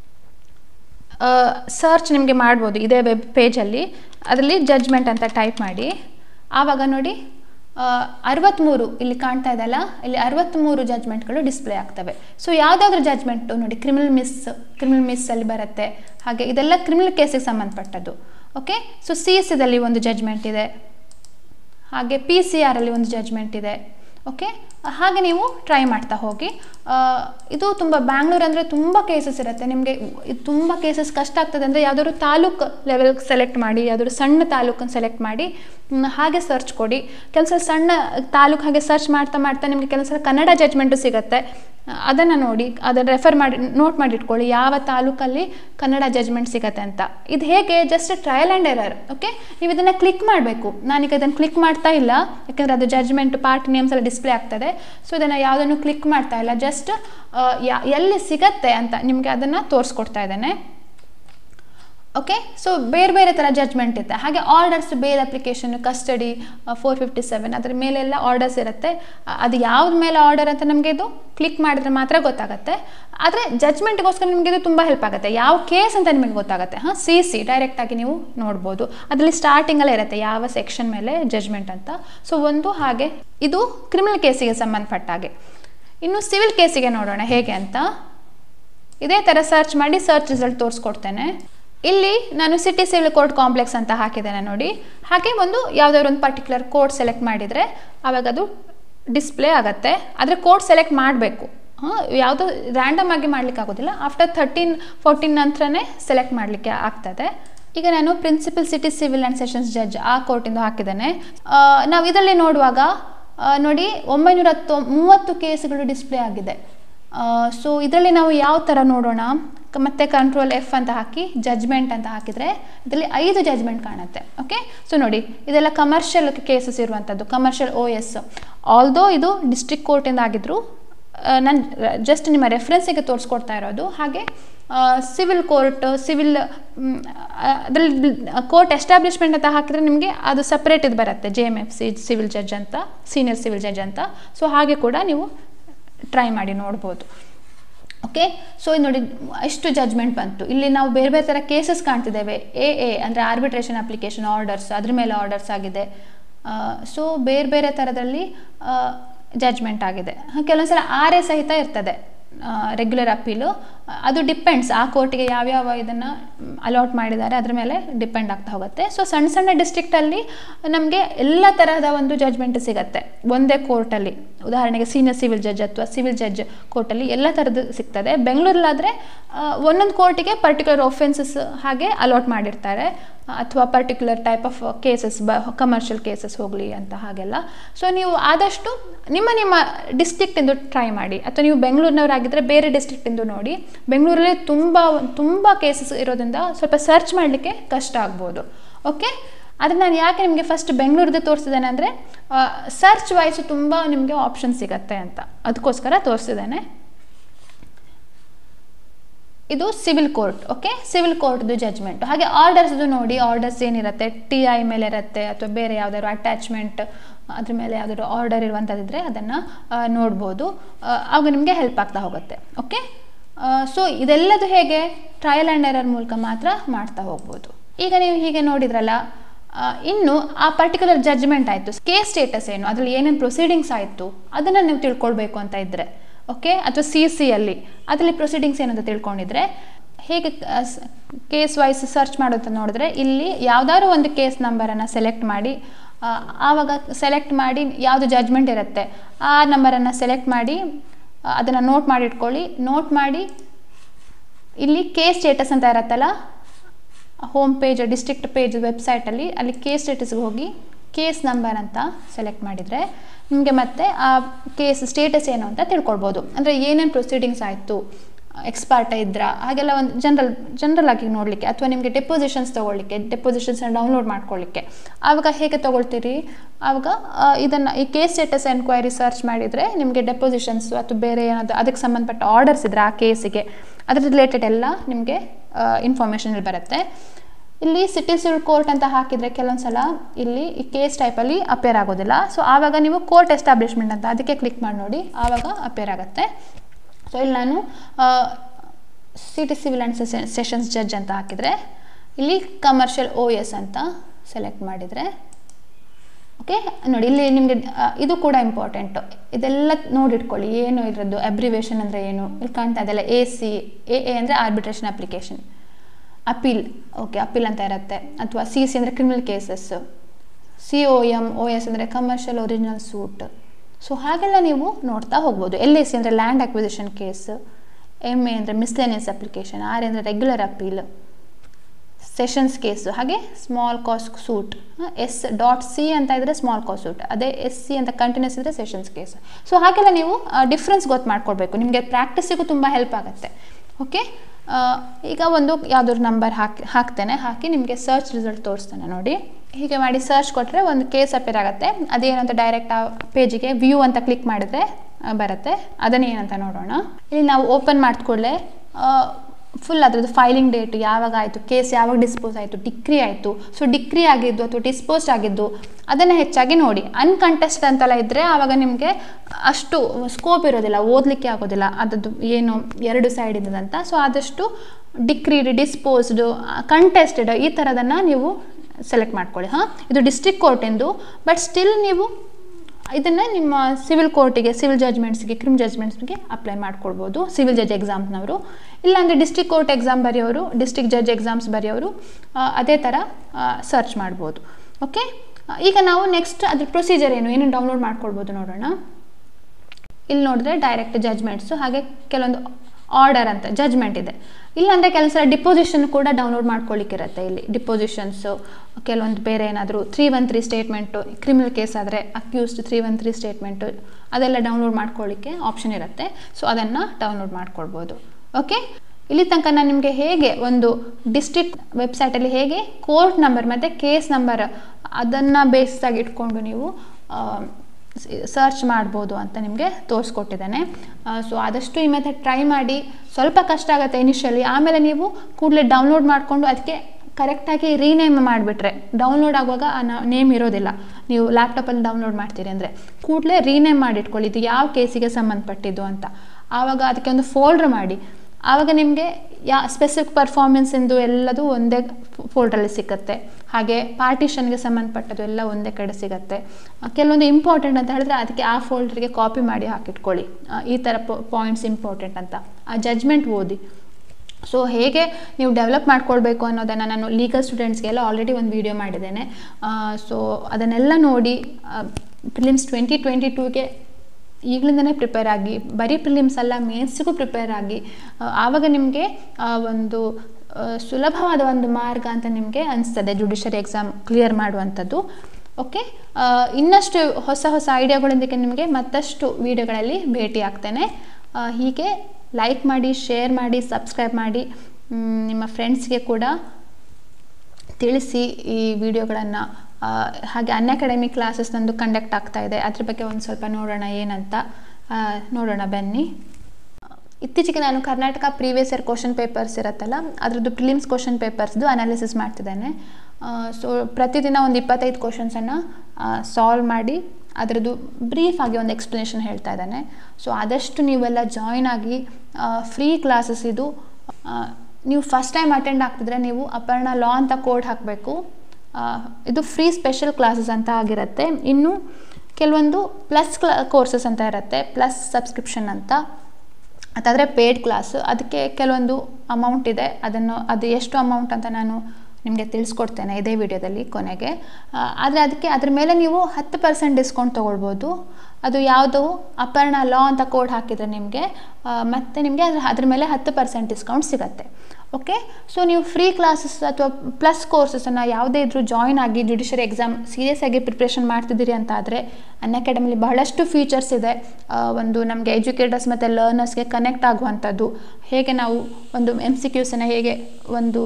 ಸರ್ಚ್ ನಿಮಗೆ ಮಾಡ್ಬೋದು ಇದೇ ವೆಬ್ ಪೇಜಲ್ಲಿ ಅದರಲ್ಲಿ ಜಜ್ಮೆಂಟ್ ಅಂತ ಟೈಪ್ ಮಾಡಿ ಆವಾಗ ನೋಡಿ ಅರವತ್ತ್ಮೂರು ಇಲ್ಲಿ ಕಾಣ್ತಾ ಇದೆಯಲ್ಲ ಇಲ್ಲಿ ಅರವತ್ತ್ಮೂರು ಜಜ್ಮೆಂಟ್ಗಳು ಡಿಸ್ಪ್ಲೇ ಆಗ್ತವೆ ಸೊ ಯಾವುದಾದ್ರೂ ಜಜ್ಮೆಂಟು ನೋಡಿ ಕ್ರಿಮಿನಲ್ ಮಿಸ್ ಕ್ರಿಮಿನಲ್ ಮಿಸ್ಸಲ್ಲಿ ಬರುತ್ತೆ ಹಾಗೆ ಇದೆಲ್ಲ ಕ್ರಿಮಿನಲ್ ಕೇಸಿಗೆ ಸಂಬಂಧಪಟ್ಟದ್ದು ಓಕೆ ಸೊ ಸಿ ಎಸ್ ಸಿದಲ್ಲಿ ಒಂದು ಜಜ್ಮೆಂಟ್ ಇದೆ ಹಾಗೆ ಪಿ ಸಿ ಆರಲ್ಲಿ ಒಂದು ಜಜ್ಮೆಂಟ್ ಇದೆ ಓಕೆ ಹಾಗೆ ನೀವು ಟ್ರೈ ಮಾಡ್ತಾ ಹೋಗಿ ಇದು ತುಂಬ ಬ್ಯಾಂಗ್ಳೂರ್ ಅಂದರೆ ತುಂಬ ಕೇಸಸ್ ಇರುತ್ತೆ ನಿಮಗೆ ಇದು ತುಂಬ ಕೇಸಸ್ ಕಷ್ಟ ಆಗ್ತದೆ ಅಂದರೆ ಯಾವುದಾದ್ರು ತಾಲೂಕು ಲೆವೆಲ್ ಸೆಲೆಕ್ಟ್ ಮಾಡಿ ಯಾವುದಾದ್ರು ಸಣ್ಣ ತಾಲೂಕನ್ನು ಸೆಲೆಕ್ಟ್ ಮಾಡಿ ಹಾಗೆ ಸರ್ಚ್ ಕೊಡಿ ಕೆಲಸ ಸಣ್ಣ ತಾಲೂಕು ಹಾಗೆ ಸರ್ಚ್ ಮಾಡ್ತಾ ಮಾಡ್ತಾ ನಿಮಗೆ ಕೆಲಸ ಕನ್ನಡ ಜಜ್ಮೆಂಟು ಸಿಗುತ್ತೆ ಅದನ್ನು ನೋಡಿ ಅದನ್ನು ರೆಫರ್ ಮಾಡಿ ನೋಟ್ ಮಾಡಿ ಇಟ್ಕೊಳ್ಳಿ ಯಾವ ತಾಲೂಕಲ್ಲಿ ಕನ್ನಡ ಜಜ್ಮೆಂಟ್ ಸಿಗತ್ತೆ ಅಂತ ಇದು ಹೇಗೆ just trial and error okay ನೀವು ಇದನ್ನು ಕ್ಲಿಕ್ ಮಾಡಬೇಕು ನಾನೀಗ ಇದನ್ನು ಕ್ಲಿಕ್ ಮಾಡ್ತಾ ಇಲ್ಲ ಯಾಕೆಂದರೆ ಅದು ಜಜ್ಮೆಂಟ್ ಪಾರ್ಟ್ ನೇಮ್ಸ್ ಎಲ್ಲ ಡಿಸ್ಪ್ಲೇ ಆಗ್ತದೆ ಸೊ ಇದನ್ನು ಯಾವುದನ್ನು ಕ್ಲಿಕ್ ಮಾಡ್ತಾ ಇಲ್ಲ ಜಸ್ಟ್ ಎಲ್ಲಿ ಸಿಗತ್ತೆ ಅಂತ ನಿಮಗೆ ಅದನ್ನು ತೋರಿಸ್ಕೊಡ್ತಾ ಇದ್ದೇನೆ ಓಕೆ ಸೊ ಬೇರೆ ಬೇರೆ ಥರ ಜಜ್ಮೆಂಟ್ ಇರುತ್ತೆ ಹಾಗೆ orders bail application custody four fifty seven ಅದ್ರ ಮೇಲೆಲ್ಲ ಆರ್ಡರ್ಸ್ ಇರುತ್ತೆ ಅದು ಯಾವ್ದು ಮೇಲೆ ಆರ್ಡರ್ ಅಂತ ನಮಗೆ ಇದು ಕ್ಲಿಕ್ ಮಾಡಿದ್ರೆ ಮಾತ್ರ ಗೊತ್ತಾಗುತ್ತೆ ಆದರೆ ಜಜ್ಮೆಂಟ್ಗೋಸ್ಕರ ನಿಮಗೆ ಇದು ತುಂಬ ಹೆಲ್ಪ್ ಆಗುತ್ತೆ ಯಾವ ಕೇಸ್ ಅಂತ ನಿಮಗೆ ಗೊತ್ತಾಗುತ್ತೆ ಹಾಂ ಸಿ ಸಿ ಡೈರೆಕ್ಟಾಗಿ ನೀವು ನೋಡ್ಬೋದು ಅದರಲ್ಲಿ ಸ್ಟಾರ್ಟಿಂಗಲ್ಲೇ ಇರುತ್ತೆ ಯಾವ ಸೆಕ್ಷನ್ ಮೇಲೆ ಜಜ್ಮೆಂಟ್ ಅಂತ ಸೊ ಒಂದು ಹಾಗೆ ಇದು ಕ್ರಿಮಿನಲ್ ಕೇಸಿಗೆ ಸಂಬಂಧಪಟ್ಟ ಹಾಗೆ ಇನ್ನು ಸಿವಿಲ್ ಕೇಸಿಗೆ ನೋಡೋಣ ಹೇಗೆ ಅಂತ ಇದೇ ಥರ ಸರ್ಚ್ ಮಾಡಿ ಸರ್ಚ್ ರಿಸಲ್ಟ್ ತೋರಿಸ್ಕೊಡ್ತೇನೆ ಇಲ್ಲಿ ನಾನು ಸಿಟಿ ಸಿವಿಲ್ ಕೋರ್ಟ್ ಕಾಂಪ್ಲೆಕ್ಸ್ ಅಂತ ಹಾಕಿದ್ದೇನೆ ನೋಡಿ ಹಾಗೆ ಒಂದು ಯಾವುದಾದ್ರು ಒಂದು ಪರ್ಟಿಕ್ಯುಲರ್ ಕೋರ್ಟ್ ಸೆಲೆಕ್ಟ್ ಮಾಡಿದರೆ ಆವಾಗ ಅದು ಡಿಸ್ಪ್ಲೇ ಆಗುತ್ತೆ ಆದರೆ ಕೋರ್ಟ್ ಸೆಲೆಕ್ಟ್ ಮಾಡಬೇಕು ಹಾಂ ಯಾವುದು ರ್ಯಾಂಡಮ್ ಆಗಿ ಮಾಡಲಿಕ್ಕೆ ಆಗೋದಿಲ್ಲ ಆಫ್ಟರ್ ಥರ್ಟೀನ್ ಫೋರ್ಟೀನ್ ನಂತರನೇ ಸೆಲೆಕ್ಟ್ ಮಾಡಲಿಕ್ಕೆ ಆಗ್ತದೆ ಈಗ ನಾನು principal city civil and sessions judge ಆ ಕೋರ್ಟಿಂದ ಹಾಕಿದ್ದೇನೆ ನಾವು ಇದರಲ್ಲಿ ನೋಡುವಾಗ ನೋಡಿ ಒಂಬೈನೂರ ಹತ್ತು ಮೂವತ್ತು ಕೇಸ್ಗಳು ಡಿಸ್ಪ್ಲೇ ಆಗಿದೆ ಸೊ ಇದರಲ್ಲಿ ನಾವು ಯಾವ ಥರ ನೋಡೋಣ ಮತ್ತೆ ಕಂಟ್ರೋಲ್ ಎಫ್ ಅಂತ ಹಾಕಿ ಜಜ್ಮೆಂಟ್ ಅಂತ ಹಾಕಿದರೆ ಇದರಲ್ಲಿ ಐದು ಜಜ್ಮೆಂಟ್ ಕಾಣುತ್ತೆ ಓಕೆ ಸೊ ನೋಡಿ ಇದೆಲ್ಲ ಕಮರ್ಷಿಯಲ್ ಕೇಸಸ್ ಇರುವಂಥದ್ದು ಕಮರ್ಷಿಯಲ್ ಓ ಎಸ್ ಆಲ್ದೋ ಇದು ಡಿಸ್ಟ್ರಿಕ್ಟ್ ಕೋರ್ಟಿಂದ ಆಗಿದ್ರು ನಾನು ಜಸ್ಟ್ ನಿಮ್ಮ ರೆಫರೆನ್ಸಿಗೆ ತೋರಿಸ್ಕೊಡ್ತಾ ಇರೋದು ಹಾಗೆ ಸಿವಿಲ್ ಕೋರ್ಟ್ ಸಿವಿಲ್ ಅದರಲ್ಲಿ ಕೋರ್ಟ್ ಎಸ್ಟಾಬ್ಲಿಷ್ಮೆಂಟ್ ಅಂತ ಹಾಕಿದರೆ ನಿಮಗೆ ಅದು ಸಪ್ರೇಟ್ ಇದು ಬರುತ್ತೆ J M F C civil judge ಅಂತ ಸೀನಿಯರ್ ಸಿವಿಲ್ ಜಡ್ಜ್ ಅಂತ ಸೊ ಹಾಗೆ ಕೂಡ ನೀವು ಟ್ರೈ ಮಾಡಿ ನೋಡ್ಬೋದು ಓಕೆ ಸೊ ಇದು ನೋಡಿ ಎಷ್ಟು ಜಜ್ಮೆಂಟ್ ಬಂತು ಇಲ್ಲಿ ನಾವು ಬೇರೆ ಬೇರೆ ಥರ ಕೇಸಸ್ ಕಾಣ್ತಿದ್ದೇವೆ ಎ ಎ ಅಂದರೆ ಆರ್ಬಿಟ್ರೇಷನ್ ಅಪ್ಲಿಕೇಶನ್ ಆರ್ಡರ್ಸ್ ಅದ್ರ ಮೇಲೆ ಆರ್ಡರ್ಸ್ ಆಗಿದೆ ಸೊ ಬೇರೆ ಬೇರೆ ಥರದಲ್ಲಿ ಜಜ್ಮೆಂಟ್ ಆಗಿದೆ ಕೆಲವೊಂದ್ಸಲ ಆರ್ ಎ ಸಹಿತ ಇರ್ತದೆ ರೆಗ್ಯುಲರ್ ಅಪೀಲು ಅದು ಡಿಪೆಂಡ್ಸ್ ಆ ಕೋರ್ಟಿಗೆ ಯಾವ್ಯಾವ ಇದನ್ನು ಅಲಾಟ್ ಮಾಡಿದ್ದಾರೆ ಅದ್ರ ಮೇಲೆ ಡಿಪೆಂಡ್ ಆಗ್ತಾ ಹೋಗುತ್ತೆ ಸೊ ಸಣ್ಣ ಸಣ್ಣ ಡಿಸ್ಟ್ರಿಕ್ಟಲ್ಲಿ ನಮಗೆ ಎಲ್ಲ ತರಹದ ಒಂದು ಜಜ್ಮೆಂಟ್ ಸಿಗುತ್ತೆ ಒಂದೇ ಕೋರ್ಟಲ್ಲಿ ಉದಾಹರಣೆಗೆ ಸೀನಿಯರ್ ಸಿವಿಲ್ ಜಡ್ಜ್ ಅಥವಾ ಸಿವಿಲ್ ಜಡ್ಜ್ ಕೋರ್ಟಲ್ಲಿ ಎಲ್ಲ ಥರದ್ದು ಸಿಗ್ತದೆ ಬೆಂಗಳೂರಲ್ಲಾದರೆ ಒಂದೊಂದು ಕೋರ್ಟಿಗೆ ಪರ್ಟಿಕ್ಯುಲರ್ ಒಫೆನ್ಸಸ್ ಹಾಗೆ ಅಲಾಟ್ ಮಾಡಿರ್ತಾರೆ ಅಥವಾ ಪರ್ಟಿಕ್ಯುಲರ್ ಟೈಪ್ ಆಫ್ ಕೇಸಸ್ ಬ ಕಮರ್ಷಿಯಲ್ ಕೇಸಸ್ ಹೋಗಲಿ ಅಂತ ಹಾಗೆಲ್ಲ ಸೊ ನೀವು ಆದಷ್ಟು ನಿಮ್ಮ ನಿಮ್ಮ ಡಿಸ್ಟ್ರಿಕ್ಟಿಂದು ಟ್ರೈ ಮಾಡಿ ಅಥವಾ ನೀವು ಬೆಂಗಳೂರಿನವರಾಗಿದ್ದರೆ ಬೇರೆ ಡಿಸ್ಟ್ರಿಕ್ಟಿಂದು ನೋಡಿ ಬೆಂಗಳೂರಲ್ಲಿ ತುಂಬ ತುಂಬ ಕೇಸಸ್ ಇರೋದ್ರಿಂದ ಸ್ವಲ್ಪ ಸರ್ಚ್ ಮಾಡಲಿಕ್ಕೆ ಕಷ್ಟ ಆಗ್ಬೋದು ಓಕೆ ಆದರೆ ನಾನು ಯಾಕೆ ನಿಮಗೆ ಫಸ್ಟ್ ಬೆಂಗಳೂರದ್ದು ತೋರಿಸಿದ್ದೇನೆ ಅಂದರೆ ಸರ್ಚ್ ವೈಸು ತುಂಬ ನಿಮಗೆ ಆಪ್ಷನ್ ಸಿಗತ್ತೆ ಅಂತ ಅದಕ್ಕೋಸ್ಕರ ತೋರಿಸಿದ್ದೇನೆ ಇದು ಸಿವಿಲ್ ಕೋರ್ಟ್ ಓಕೆ ಸಿವಿಲ್ ಕೋರ್ಟ್ದು ಜಜ್ಮೆಂಟ್ ಹಾಗೆ ಆರ್ಡರ್ಸ್ದು ನೋಡಿ ಆರ್ಡರ್ಸ್ ಏನಿರುತ್ತೆ ಟಿ ಐ ಮೇಲೆ ಇರುತ್ತೆ ಅಥವಾ ಬೇರೆ ಯಾವುದಾದ್ರು ಅಟ್ಯಾಚ್ಮೆಂಟ್ ಅದ್ರ ಮೇಲೆ ಯಾವುದಾದ್ರು ಆರ್ಡರ್ ಇರುವಂಥದ್ದಿದ್ರೆ ಅದನ್ನು ನೋಡ್ಬೋದು ಆಗ ನಿಮಗೆ ಹೆಲ್ಪ್ ಆಗ್ತಾ ಹೋಗುತ್ತೆ ಓಕೆ ಸೊ ಇದೆಲ್ಲದು ಹೇಗೆ ಟ್ರಯಲ್ ಆ್ಯಂಡ್ ಎರರ್ ಮೂಲಕ ಮಾತ್ರ ಮಾಡ್ತಾ ಹೋಗ್ಬೋದು ಈಗ ನೀವು ಹೀಗೆ ನೋಡಿದ್ರಲ್ಲ ಇನ್ನು ಆ ಪರ್ಟಿಕ್ಯುಲರ್ ಜಜ್ಮೆಂಟ್ ಆಯಿತು ಕೇಸ್ ಸ್ಟೇಟಸ್ ಏನು ಅದರಲ್ಲಿ ಏನೇನು ಪ್ರೊಸೀಡಿಂಗ್ಸ್ ಆಯಿತು ಅದನ್ನು ನೀವು ತಿಳ್ಕೊಳ್ಬೇಕು ಅಂತ ಇದ್ದರೆ ಓಕೆ ಅಥವಾ ಸಿ ಸಿ ಅಲ್ಲಿ ಅದರಲ್ಲಿ ಪ್ರೊಸೀಡಿಂಗ್ಸ್ ಏನಂತ ತಿಳ್ಕೊಂಡಿದ್ರೆ ಹೇಗೆ ಕೇಸ್ ವೈಸ್ ಸರ್ಚ್ ಮಾಡೋದು ನೋಡಿದ್ರೆ ಇಲ್ಲಿ ಯಾವುದಾದ್ರು ಒಂದು ಕೇಸ್ ನಂಬರನ್ನು ಸೆಲೆಕ್ಟ್ ಮಾಡಿ ಆವಾಗ ಸೆಲೆಕ್ಟ್ ಮಾಡಿ ಯಾವುದು ಜಜ್ಮೆಂಟ್ ಇರುತ್ತೆ ಆ ನಂಬರನ್ನು ಸೆಲೆಕ್ಟ್ ಮಾಡಿ ಅದನ್ನು ನೋಟ್ ಮಾಡಿ ಇಟ್ಕೊಳ್ಳಿ ನೋಟ್ ಮಾಡಿ ಇಲ್ಲಿ ಕೇಸ್ ಸ್ಟೇಟಸ್ ಅಂತ ಇರತ್ತಲ್ಲ ಹೋಮ್ ಪೇಜ್ ಡಿಸ್ಟ್ರಿಕ್ಟ್ ಪೇಜ್ ವೆಬ್ಸೈಟಲ್ಲಿ ಅಲ್ಲಿ ಕೇಸ್ ಸ್ಟೇಟಸ್ಗೆ ಹೋಗಿ ಕೇಸ್ ನಂಬರ್ ಅಂತ ಸೆಲೆಕ್ಟ್ ಮಾಡಿದರೆ ನಿಮಗೆ ಮತ್ತೆ ಆ ಕೇಸ್ ಸ್ಟೇಟಸ್ ಏನು ಅಂತ ತಿಳ್ಕೊಳ್ಬೋದು ಅಂದರೆ ಏನೇನು ಪ್ರೊಸೀಡಿಂಗ್ಸ್ ಆಯಿತು ಎಕ್ಸ್ಪರ್ಟ್ ಇದ್ರಾ ಹಾಗೆಲ್ಲ ಒಂದು ಜನರಲ್ ಜನರಲ್ ಆಗಿ ನೋಡಲಿಕ್ಕೆ ಅಥವಾ ನಿಮಗೆ ಡೆಪೋಸಿಷನ್ಸ್ ತೊಗೊಳ್ಳಿಕ್ಕೆ ಡೆಪೋಸಿಷನ್ಸ್ನ ಡೌನ್ಲೋಡ್ ಮಾಡ್ಕೊಳ್ಳಿಕ್ಕೆ ಆವಾಗ ಹೇಗೆ ತೊಗೊಳ್ತೀರಿ ಆವಾಗ ಇದನ್ನು ಈ ಕೇಸ್ ಸ್ಟೇಟಸ್ ಎನ್ಕ್ವೈರಿ ಸರ್ಚ್ ಮಾಡಿದರೆ ನಿಮಗೆ ಡೆಪೋಸಿಷನ್ಸ್ ಅಥವಾ ಬೇರೆ ಏನಾದರೂ ಅದಕ್ಕೆ ಸಂಬಂಧಪಟ್ಟ ಆರ್ಡರ್ಸ್ ಇದ್ರೆ ಆ ಕೇಸಿಗೆ ಅದ್ರ ರಿಲೇಟೆಡ್ ಎಲ್ಲ ನಿಮಗೆ ಇನ್ಫಾರ್ಮೇಷನ್ ಇಲ್ಲಿ ಬರುತ್ತೆ ಇಲ್ಲಿ ಸಿಟಿ ಸಿವಿಲ್ ಕೋರ್ಟ್ ಅಂತ ಹಾಕಿದರೆ ಕೆಲವೊಂದು ಸಲ ಇಲ್ಲಿ ಈ ಕೇಸ್ ಟೈಪಲ್ಲಿ ಅಪೇರ್ ಆಗೋದಿಲ್ಲ ಸೊ ಆವಾಗ ನೀವು ಕೋರ್ಟ್ ಎಸ್ಟಾಬ್ಲಿಷ್ಮೆಂಟ್ ಅಂತ ಅದಕ್ಕೆ ಕ್ಲಿಕ್ ಮಾಡಿ ನೋಡಿ ಆವಾಗ ಅಪೇರ್ ಆಗುತ್ತೆ ಸೊ ಇಲ್ಲಿ ನಾನು city civil and sessions judge ಅಂತ ಹಾಕಿದರೆ ಇಲ್ಲಿ ಕಮರ್ಷಿಯಲ್ ಓ ಎಸ್ ಅಂತ ಸೆಲೆಕ್ಟ್ ಮಾಡಿದರೆ ಓಕೆ ನೋಡಿ ಇಲ್ಲಿ ನಿಮಗೆ ಇದು ಕೂಡ ಇಂಪಾರ್ಟೆಂಟು ಇದೆಲ್ಲ ನೋಡಿಟ್ಕೊಳ್ಳಿ ಏನು ಇರೋದು ಅಬ್ರಿವೇಷನ್ ಅಂದರೆ ಏನು ಇಲ್ಲಿ ಕಾಣ್ತಾ ಇದೆಲ್ಲ ಎ ಸಿ ಎ ಎ ಅಂದರೆ arbitration application appeal okay appeal ಅಂತ ಇರುತ್ತೆ ಅಥವಾ ಸಿ ಸಿ ಅಂದರೆ criminal cases C O M O S ಅಂದರೆ ಕಮರ್ಷಿಯಲ್ ಒರಿಜಿನಲ್ ಸೂಟ್ ಸೊ ಹಾಗೆಲ್ಲ ನೀವು ನೋಡ್ತಾ ಹೋಗ್ಬೋದು ಎಲ್ ಎ ಸಿ ಅಂದರೆ land acquisition case M A ಅಂದರೆ ಮಿಸ್ಲೇನಿಯಸ್ ಅಪ್ಲಿಕೇಶನ್ ಆರ್ ಅಂದರೆ ರೆಗ್ಯುಲರ್ ಅಪೀಲ್ ಸೆಷನ್ಸ್ ಕೇಸು ಹಾಗೆ small cause suit S dot C ಅಂತ ಇದ್ದರೆ ಸ್ಮಾಲ್ ಕಾಸ್ ಸೂಟ್ ಅದೇ ಎಸ್ ಸಿ ಅಂತ ಕಂಟಿನ್ಯೂಸ್ ಇದ್ದರೆ ಸೆಷನ್ಸ್ ಕೇಸ್ ಸೊ ಹಾಗೆಲ್ಲ ನೀವು ಡಿಫ್ರೆನ್ಸ್ ಗೊತ್ತು ಮಾಡ್ಕೊಳ್ಬೇಕು ನಿಮಗೆ ಪ್ರಾಕ್ಟೀಸಿಗೂ ತುಂಬ ಹೆಲ್ಪ್ ಆಗುತ್ತೆ ಓಕೆ ಈಗ ಒಂದು ಯಾವುದಾದ್ರು ನಂಬರ್ ಹಾಕಿ ಹಾಕ್ತೇನೆ ಹಾಕಿ ನಿಮಗೆ ಸರ್ಚ್ ರಿಸಲ್ಟ್ ತೋರಿಸ್ತೇನೆ ನೋಡಿ ಹೀಗೆ ಮಾಡಿ ಸರ್ಚ್ ಕೊಟ್ಟರೆ ಒಂದು ಕೇಸ್ ಅಪೇರ್ ಆಗುತ್ತೆ ಅದೇನಂತ ಡೈರೆಕ್ಟ್ ಆ ಪೇಜಿಗೆ ವ್ಯೂ ಅಂತ ಕ್ಲಿಕ್ ಮಾಡಿದ್ರೆ ಬರುತ್ತೆ ಅದನ್ನೇ ಏನಂತ ನೋಡೋಣ ಇಲ್ಲಿ ನಾವು ಓಪನ್ ಮಾಡಿದ ಕೂಡಲೇ ಫುಲ್ ಅದ್ರದ್ದು ಫೈಲಿಂಗ್ ಡೇಟ್ ಯಾವಾಗ ಆಯಿತು ಕೇಸ್ ಯಾವಾಗ ಡಿಸ್ಪೋಸ್ ಆಯಿತು ಡಿಕ್ರಿ ಆಯಿತು ಸೊ ಡಿಕ್ರಿ ಆಗಿದ್ದು ಅಥವಾ ಡಿಸ್ಪೋಸ್ ಆಗಿದ್ದು ಅದನ್ನು ಹೆಚ್ಚಾಗಿ ನೋಡಿ ಅನ್ಕಂಟೆಸ್ಟ್ ಅಂತೆಲ್ಲ ಇದ್ದರೆ ಆವಾಗ ನಿಮಗೆ ಅಷ್ಟು ಸ್ಕೋಪ್ ಇರೋದಿಲ್ಲ ಓದಲಿಕ್ಕೆ ಆಗೋದಿಲ್ಲ ಅದದ್ದು ಏನು ಎರಡು ಸೈಡ್ ಇದ್ದದಂತ ಸೊ ಆದಷ್ಟು ಡಿಕ್ರೀಡ್ ಡಿಸ್ಪೋಸ್ಡು ಕಂಟೆಸ್ಟೆಡ್ ಈ ಥರದನ್ನು ನೀವು ಸೆಲೆಕ್ಟ್ ಮಾಡ್ಕೊಳ್ಳಿ ಹಾಂ ಇದು ಡಿಸ್ಟ್ರಿಕ್ಟ್ ಕೋರ್ಟಿಂದು ಬಟ್ ಸ್ಟಿಲ್ ನೀವು ಇದನ್ನು ನಿಮ್ಮ ಸಿವಿಲ್ ಕೋರ್ಟಿಗೆ ಸಿವಿಲ್ ಜಜ್ಮೆಂಟ್ಸ್ಗೆ ಕ್ರಿಮ್ ಜಜ್ಮೆಂಟ್ಸ್ಗೆ ಅಪ್ಲೈ ಮಾಡ್ಕೊಳ್ಬೋದು ಸಿವಿಲ್ ಜಡ್ಜ್ ಎಕ್ಸಾಮ್ಸ್ನವರು ಇಲ್ಲಾಂದರೆ ಡಿಸ್ಟ್ರಿಕ್ಟ್ ಕೋರ್ಟ್ ಎಕ್ಸಾಮ್ ಬರೆಯೋರು ಡಿಸ್ಟ್ರಿಕ್ಟ್ ಜಡ್ಜ್ ಎಕ್ಸಾಮ್ಸ್ ಬರೆಯೋರು ಅದೇ ಥರ ಸರ್ಚ್ ಮಾಡ್ಬೋದು ಓಕೆ ಈಗ ನಾವು ನೆಕ್ಸ್ಟ್ ಅದ್ರ ಪ್ರೊಸೀಜರ್ ಏನು ಏನು ಡೌನ್ಲೋಡ್ ಮಾಡ್ಕೊಳ್ಬೋದು ನೋಡೋಣ ಇಲ್ಲಿ ನೋಡಿದ್ರೆ ಡೈರೆಕ್ಟ್ ಜಜ್ಮೆಂಟ್ಸು ಹಾಗೆ ಕೆಲವೊಂದು ಆರ್ಡರ್ ಅಂತ ಜಜ್ಮೆಂಟ್ ಇದೆ ಇಲ್ಲಾಂದರೆ ಕೆಲಸ ಡಿಪೋಸಿಷನ್ ಕೂಡ ಡೌನ್ಲೋಡ್ ಮಾಡ್ಕೊಳ್ಳಿಕ್ಕಿರುತ್ತೆ ಇಲ್ಲಿ ಡಿಪೋಸಿಷನ್ಸು ಕೆಲವೊಂದು ಬೇರೆ ಏನಾದರೂ three one three statement criminal case ಆದರೆ accused three one three statement ಅದೆಲ್ಲ ಡೌನ್ಲೋಡ್ ಮಾಡ್ಕೊಳ್ಳಿಕ್ಕೆ ಆಪ್ಷನ್ ಇರುತ್ತೆ ಸೊ ಅದನ್ನು ಡೌನ್ಲೋಡ್ ಮಾಡ್ಕೊಳ್ಬೋದು ಓಕೆ ಇಲ್ಲಿ ತನಕ ನಾನು ನಿಮಗೆ ಹೇಗೆ ಒಂದು ಡಿಸ್ಟ್ರಿಕ್ಟ್ ವೆಬ್ಸೈಟಲ್ಲಿ ಹೇಗೆ ಕೋರ್ಟ್ ನಂಬರ್ ಮತ್ತು ಕೇಸ್ ನಂಬರ್ ಅದನ್ನು ಬೇಸಾಗಿ ಇಟ್ಕೊಂಡು ನೀವು ಸರ್ಚ್ ಮಾಡ್ಬೋದು ಅಂತ ನಿಮಗೆ ತೋರಿಸ್ಕೊಟ್ಟಿದ್ದೇನೆ ಸೊ ಆದಷ್ಟು ಈ ಮೆಥಡ್ ಟ್ರೈ ಮಾಡಿ ಸ್ವಲ್ಪ ಕಷ್ಟ ಆಗುತ್ತೆ ಇನಿಷಿಯಲಿ ಆಮೇಲೆ ನೀವು ಕೂಡಲೇ ಡೌನ್ಲೋಡ್ ಮಾಡಿಕೊಂಡು ಅದಕ್ಕೆ ಕರೆಕ್ಟಾಗಿ ರೀನೇಮ್ ಮಾಡಿಬಿಟ್ರೆ ಡೌನ್ಲೋಡ್ ಆಗುವಾಗ ಆ ನೇಮ್ ಇರೋದಿಲ್ಲ ನೀವು ಲ್ಯಾಪ್ಟಾಪಲ್ಲಿ ಡೌನ್ಲೋಡ್ ಮಾಡ್ತೀರಿ ಅಂದರೆ ಕೂಡಲೇ ರೀನೇಮ್ ಮಾಡಿಟ್ಕೊಳ್ಳಿ ಇದು ಯಾವ ಕೇಸಿಗೆ ಸಂಬಂಧಪಟ್ಟಿದ್ದು ಅಂತ ಆವಾಗ ಅದಕ್ಕೆ ಒಂದು ಫೋಲ್ಡ್ರ್ ಮಾಡಿ ಆವಾಗ ನಿಮಗೆ ಯಾ ಸ್ಪೆಸಿಫಿಕ್ ಪರ್ಫಾರ್ಮೆನ್ಸಿಂದು ಎಲ್ಲದು ಒಂದೇ ಫೋಲ್ಡ್ರಲ್ಲಿ ಸಿಗುತ್ತೆ ಹಾಗೆ ಪಾರ್ಟಿಷನ್ಗೆ ಸಂಬಂಧಪಟ್ಟದ್ದು ಎಲ್ಲ ಒಂದೇ ಕಡೆ ಸಿಗುತ್ತೆ ಆ, ಕೆಲವೊಂದು ಇಂಪಾರ್ಟೆಂಟ್ ಅಂತ ಹೇಳಿದ್ರೆ ಅದಕ್ಕೆ ಆ ಫೋಲ್ಡರ್ಗೆ ಕಾಪಿ ಮಾಡಿ ಹಾಕಿಟ್ಕೊಳ್ಳಿ ಆ, ಈ ಥರ ಪಾಯಿಂಟ್ಸ್ ಇಂಪಾರ್ಟೆಂಟ್ ಅಂತ ಆ ಜಜ್ಮೆಂಟ್ ಓದಿ ಸೊ ಹೇಗೆ ನೀವು ಡೆವಲಪ್ ಮಾಡ್ಕೊಳ್ಬೇಕು ಅನ್ನೋದನ್ನು ನಾನು ಲೀಗಲ್ ಸ್ಟೂಡೆಂಟ್ಸ್ಗೆಲ್ಲ ಆಲ್ರೆಡಿ ಒಂದು ವಿಡಿಯೋ ಮಾಡಿದ್ದೇನೆ ಸೊ ಅದನ್ನೆಲ್ಲ ನೋಡಿ ಪ್ರಿಲಿಮ್ಸ್ ಟ್ವೆಂಟಿ ಟ್ವೆಂಟಿ ಟೂಗೆ ಈಗಲಿಂದನೇ ಪ್ರಿಪೇರ್ ಆಗಿ ಬರೀ ಪ್ರಿಲಿಮ್ಸ್ ಅಲ್ಲ ಮೇನ್ಸ್ಗೂ ಪ್ರಿಪೇರ್ ಆಗಿ ಆ, ಆವಾಗ ನಿಮಗೆ ಒಂದು ಆ, ಸುಲಭವಾದ ಒಂದು ಮಾರ್ಗ ಅಂತ ನಿಮಗೆ ಅನಿಸ್ತದೆ ಜುಡಿಷರಿ ಎಕ್ಸಾಮ್ ಕ್ಲಿಯರ್ ಮಾಡುವಂಥದ್ದು ಓಕೆ ಇನ್ನಷ್ಟು ಹೊಸ ಹೊಸ ಐಡಿಯಾಗಳೊಂದಿಗೆ ನಿಮಗೆ ಮತ್ತಷ್ಟು ವಿಡಿಯೋಗಳಲ್ಲಿ ಭೇಟಿ ಆಗ್ತೇನೆ ಆ, ಹೀಗೆ ಲೈಕ್ ಮಾಡಿ ಶೇರ್ ಮಾಡಿ ಸಬ್ಸ್ಕ್ರೈಬ್ ಮಾಡಿ ಮ್, ನಿಮ್ಮ ಫ್ರೆಂಡ್ಸ್ಗೆ ಕೂಡ ತಿಳಿಸಿ ಈ ವಿಡಿಯೋಗಳನ್ನು ಹಾಗೆ ಅನ್ ಅಕಾಡೆಮಿ ಕ್ಲಾಸಸ್ ನಂದು ಕಂಡಕ್ಟ್ ಆಗ್ತಾ ಇದೆ ಅದ್ರ ಬಗ್ಗೆ ಒಂದು ಸ್ವಲ್ಪ ನೋಡೋಣ ಏನಂತ ಆ, ನೋಡೋಣ ಬನ್ನಿ ಇತ್ತೀಚೆಗೆ ನಾನು Karnataka previous year question papers ಇರುತ್ತಲ್ಲ ಅದರದ್ದು ಪ್ರಿಲಿಮ್ಸ್ ಕ್ವಶನ್ ಪೇಪರ್ಸ್ದು ಅನಾಲಿಸಿಸ್ ಮಾಡ್ತಿದ್ದೇನೆ ಸೊ ಪ್ರತಿದಿನ ಒಂದು ಇಪ್ಪತ್ತೈದು ಕ್ವಶನ್ಸನ್ನು ಸಾಲ್ವ್ ಮಾಡಿ ಅದರದ್ದು ಬ್ರೀಫ್ ಆಗಿ ಒಂದು ಎಕ್ಸ್ಪ್ಲನೇಷನ್ ಹೇಳ್ತಾ ಇದ್ದಾನೆ ಸೊ ಆದಷ್ಟು ನೀವೆಲ್ಲ ಜಾಯ್ನ್ ಆಗಿ ಫ್ರೀ ಕ್ಲಾಸಸ್ ಇದು ಆ, ನೀವು ಫಸ್ಟ್ ಟೈಮ್ ಅಟೆಂಡ್ ಆಗ್ತಿದ್ರೆ ನೀವು ಅಪರ್ಣ ಲಾ ಅಂತ ಕೋಡ್ ಹಾಕಬೇಕು ಇದು ಫ್ರೀ ಸ್ಪೆಷಲ್ ಕ್ಲಾಸಸ್ ಅಂತ ಆಗಿರುತ್ತೆ ಇನ್ನು ಕೆಲವೊಂದು ಪ್ಲಸ್ ಕ್ಲಾ ಕೋರ್ಸಸ್ ಅಂತ ಇರುತ್ತೆ ಪ್ಲಸ್ ಸಬ್ಸ್ಕ್ರಿಪ್ಷನ್ ಅಂತ ಅದಾದರೆ ಪೇಯ್ಡ್ ಕ್ಲಾಸ್ ಅದಕ್ಕೆ ಕೆಲವೊಂದು ಅಮೌಂಟ್ ಇದೆ ಅದನ್ನು ಅದು ಎಷ್ಟು ಅಮೌಂಟ್ ಅಂತ ನಾನು ನಿಮಗೆ ತಿಳಿಸ್ಕೊಡ್ತೇನೆ ಇದೇ ವಿಡಿಯೋದಲ್ಲಿ ಕೊನೆಗೆ ಆದರೆ ಅದಕ್ಕೆ ಅದ್ರ ಮೇಲೆ ನೀವು ಹತ್ತು ಪರ್ಸೆಂಟ್ ಡಿಸ್ಕೌಂಟ್ ತೊಗೊಳ್ಬೋದು ಅದು ಯಾವುದು ಅಪರ್ಣ ಲಾ ಅಂತ ಕೋಡ್ ಹಾಕಿದರೆ ನಿಮಗೆ ಮತ್ತು ನಿಮಗೆ ಅದ್ರ ಅದ್ರ ಮೇಲೆ ಹತ್ತು ಪರ್ಸೆಂಟ್ ಡಿಸ್ಕೌಂಟ್ ಸಿಗುತ್ತೆ ಓಕೆ ಸೊ ನೀವು ಫ್ರೀ ಕ್ಲಾಸಸ್ ಅಥವಾ ಪ್ಲಸ್ ಕೋರ್ಸಸನ್ನು ಯಾವುದೇ ಇದ್ರೂ ಜಾಯ್ನ್ ಆಗಿ ಜುಡಿಷರಿ ಎಕ್ಸಾಮ್ ಸೀರಿಯಸ್ ಆಗಿ ಪ್ರಿಪ್ರೇಷನ್ ಮಾಡ್ತಿದ್ದೀರಿ ಅಂತ ಆದರೆ ಅನ್ ಅಕಾಡೆಮಿಲಿ ಬಹಳಷ್ಟು ಫೀಚರ್ಸ್ ಇದೆ ಆ, ಒಂದು ನಮಗೆ ಎಜುಕೇಟರ್ಸ್ ಮತ್ತು ಲರ್ನರ್ಸ್ಗೆ ಕನೆಕ್ಟ್ ಆಗುವಂಥದ್ದು ಹೇಗೆ ನಾವು ಒಂದು ಎಮ್ ಸಿ ಕ್ಯೂಸನ್ನು ಹೇಗೆ ಒಂದು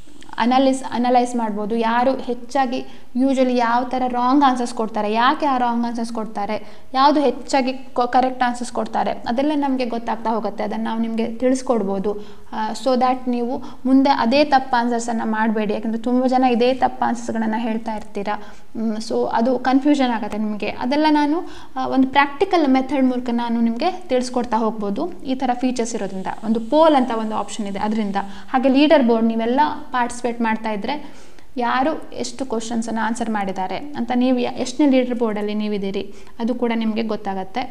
ಅನಲಿಸ್ ಅನಲೈಸ್ ಮಾಡ್ಬೋದು ಯಾರು ಹೆಚ್ಚಾಗಿ ಯೂಶಲಿ ಯಾವ ಥರ ರಾಂಗ್ ಆನ್ಸರ್ಸ್ ಕೊಡ್ತಾರೆ ಯಾಕೆ ಆ ರಾಂಗ್ ಆನ್ಸರ್ಸ್ ಕೊಡ್ತಾರೆ ಯಾವುದು ಹೆಚ್ಚಾಗಿ ಕರೆಕ್ಟ್ ಆನ್ಸರ್ಸ್ ಕೊಡ್ತಾರೆ ಅದೆಲ್ಲ ನಮಗೆ ಗೊತ್ತಾಗ್ತಾ ಹೋಗುತ್ತೆ ಅದನ್ನು ನಾವು ನಿಮಗೆ ತಿಳಿಸ್ಕೊಡ್ಬೋದು ಸೊ ದ್ಯಾಟ್ ನೀವು ಮುಂದೆ ಅದೇ ತಪ್ಪು ಆನ್ಸರ್ಸನ್ನು ಮಾಡಬೇಡಿ ಯಾಕಂದರೆ ತುಂಬ ಜನ ಇದೇ ತಪ್ಪು ಆನ್ಸರ್ಸ್ಗಳನ್ನು ಹೇಳ್ತಾ ಇರ್ತೀರಾ ಸೊ ಅದು ಕನ್ಫ್ಯೂಷನ್ ಆಗುತ್ತೆ ನಿಮಗೆ ಅದೆಲ್ಲ ನಾನು ಆ, ಒಂದು ಪ್ರಾಕ್ಟಿಕಲ್ ಮೆಥಡ್ ಮೂಲಕ ನಾನು ನಿಮಗೆ ತಿಳಿಸ್ಕೊಡ್ತಾ ಹೋಗ್ಬೋದು ಈ ಥರ ಫೀಚರ್ಸ್ ಇರೋದ್ರಿಂದ ಒಂದು ಪೋಲ್ ಅಂತ ಒಂದು ಆಪ್ಷನ್ ಇದೆ ಅದರಿಂದ ಹಾಗೆ ಲೀಡರ್ ಬೋರ್ಡ್ ನೀವೆಲ್ಲ ಪಾರ್ಟಿಸಿಪೇಟ್ ಮಾಡ್ತಾ ಇದ್ದರೆ ಯಾರು ಎಷ್ಟು ಕ್ವಶನ್ಸನ್ನು ಆನ್ಸರ್ ಮಾಡಿದ್ದಾರೆ ಅಂತ ನೀವು ಯ- ಎಷ್ಟನೇ ಲೀಡರ್ ಬೋರ್ಡಲ್ಲಿ ನೀವಿದ್ದೀರಿ ಅದು ಕೂಡ ನಿಮಗೆ ಗೊತ್ತಾಗತ್ತೆ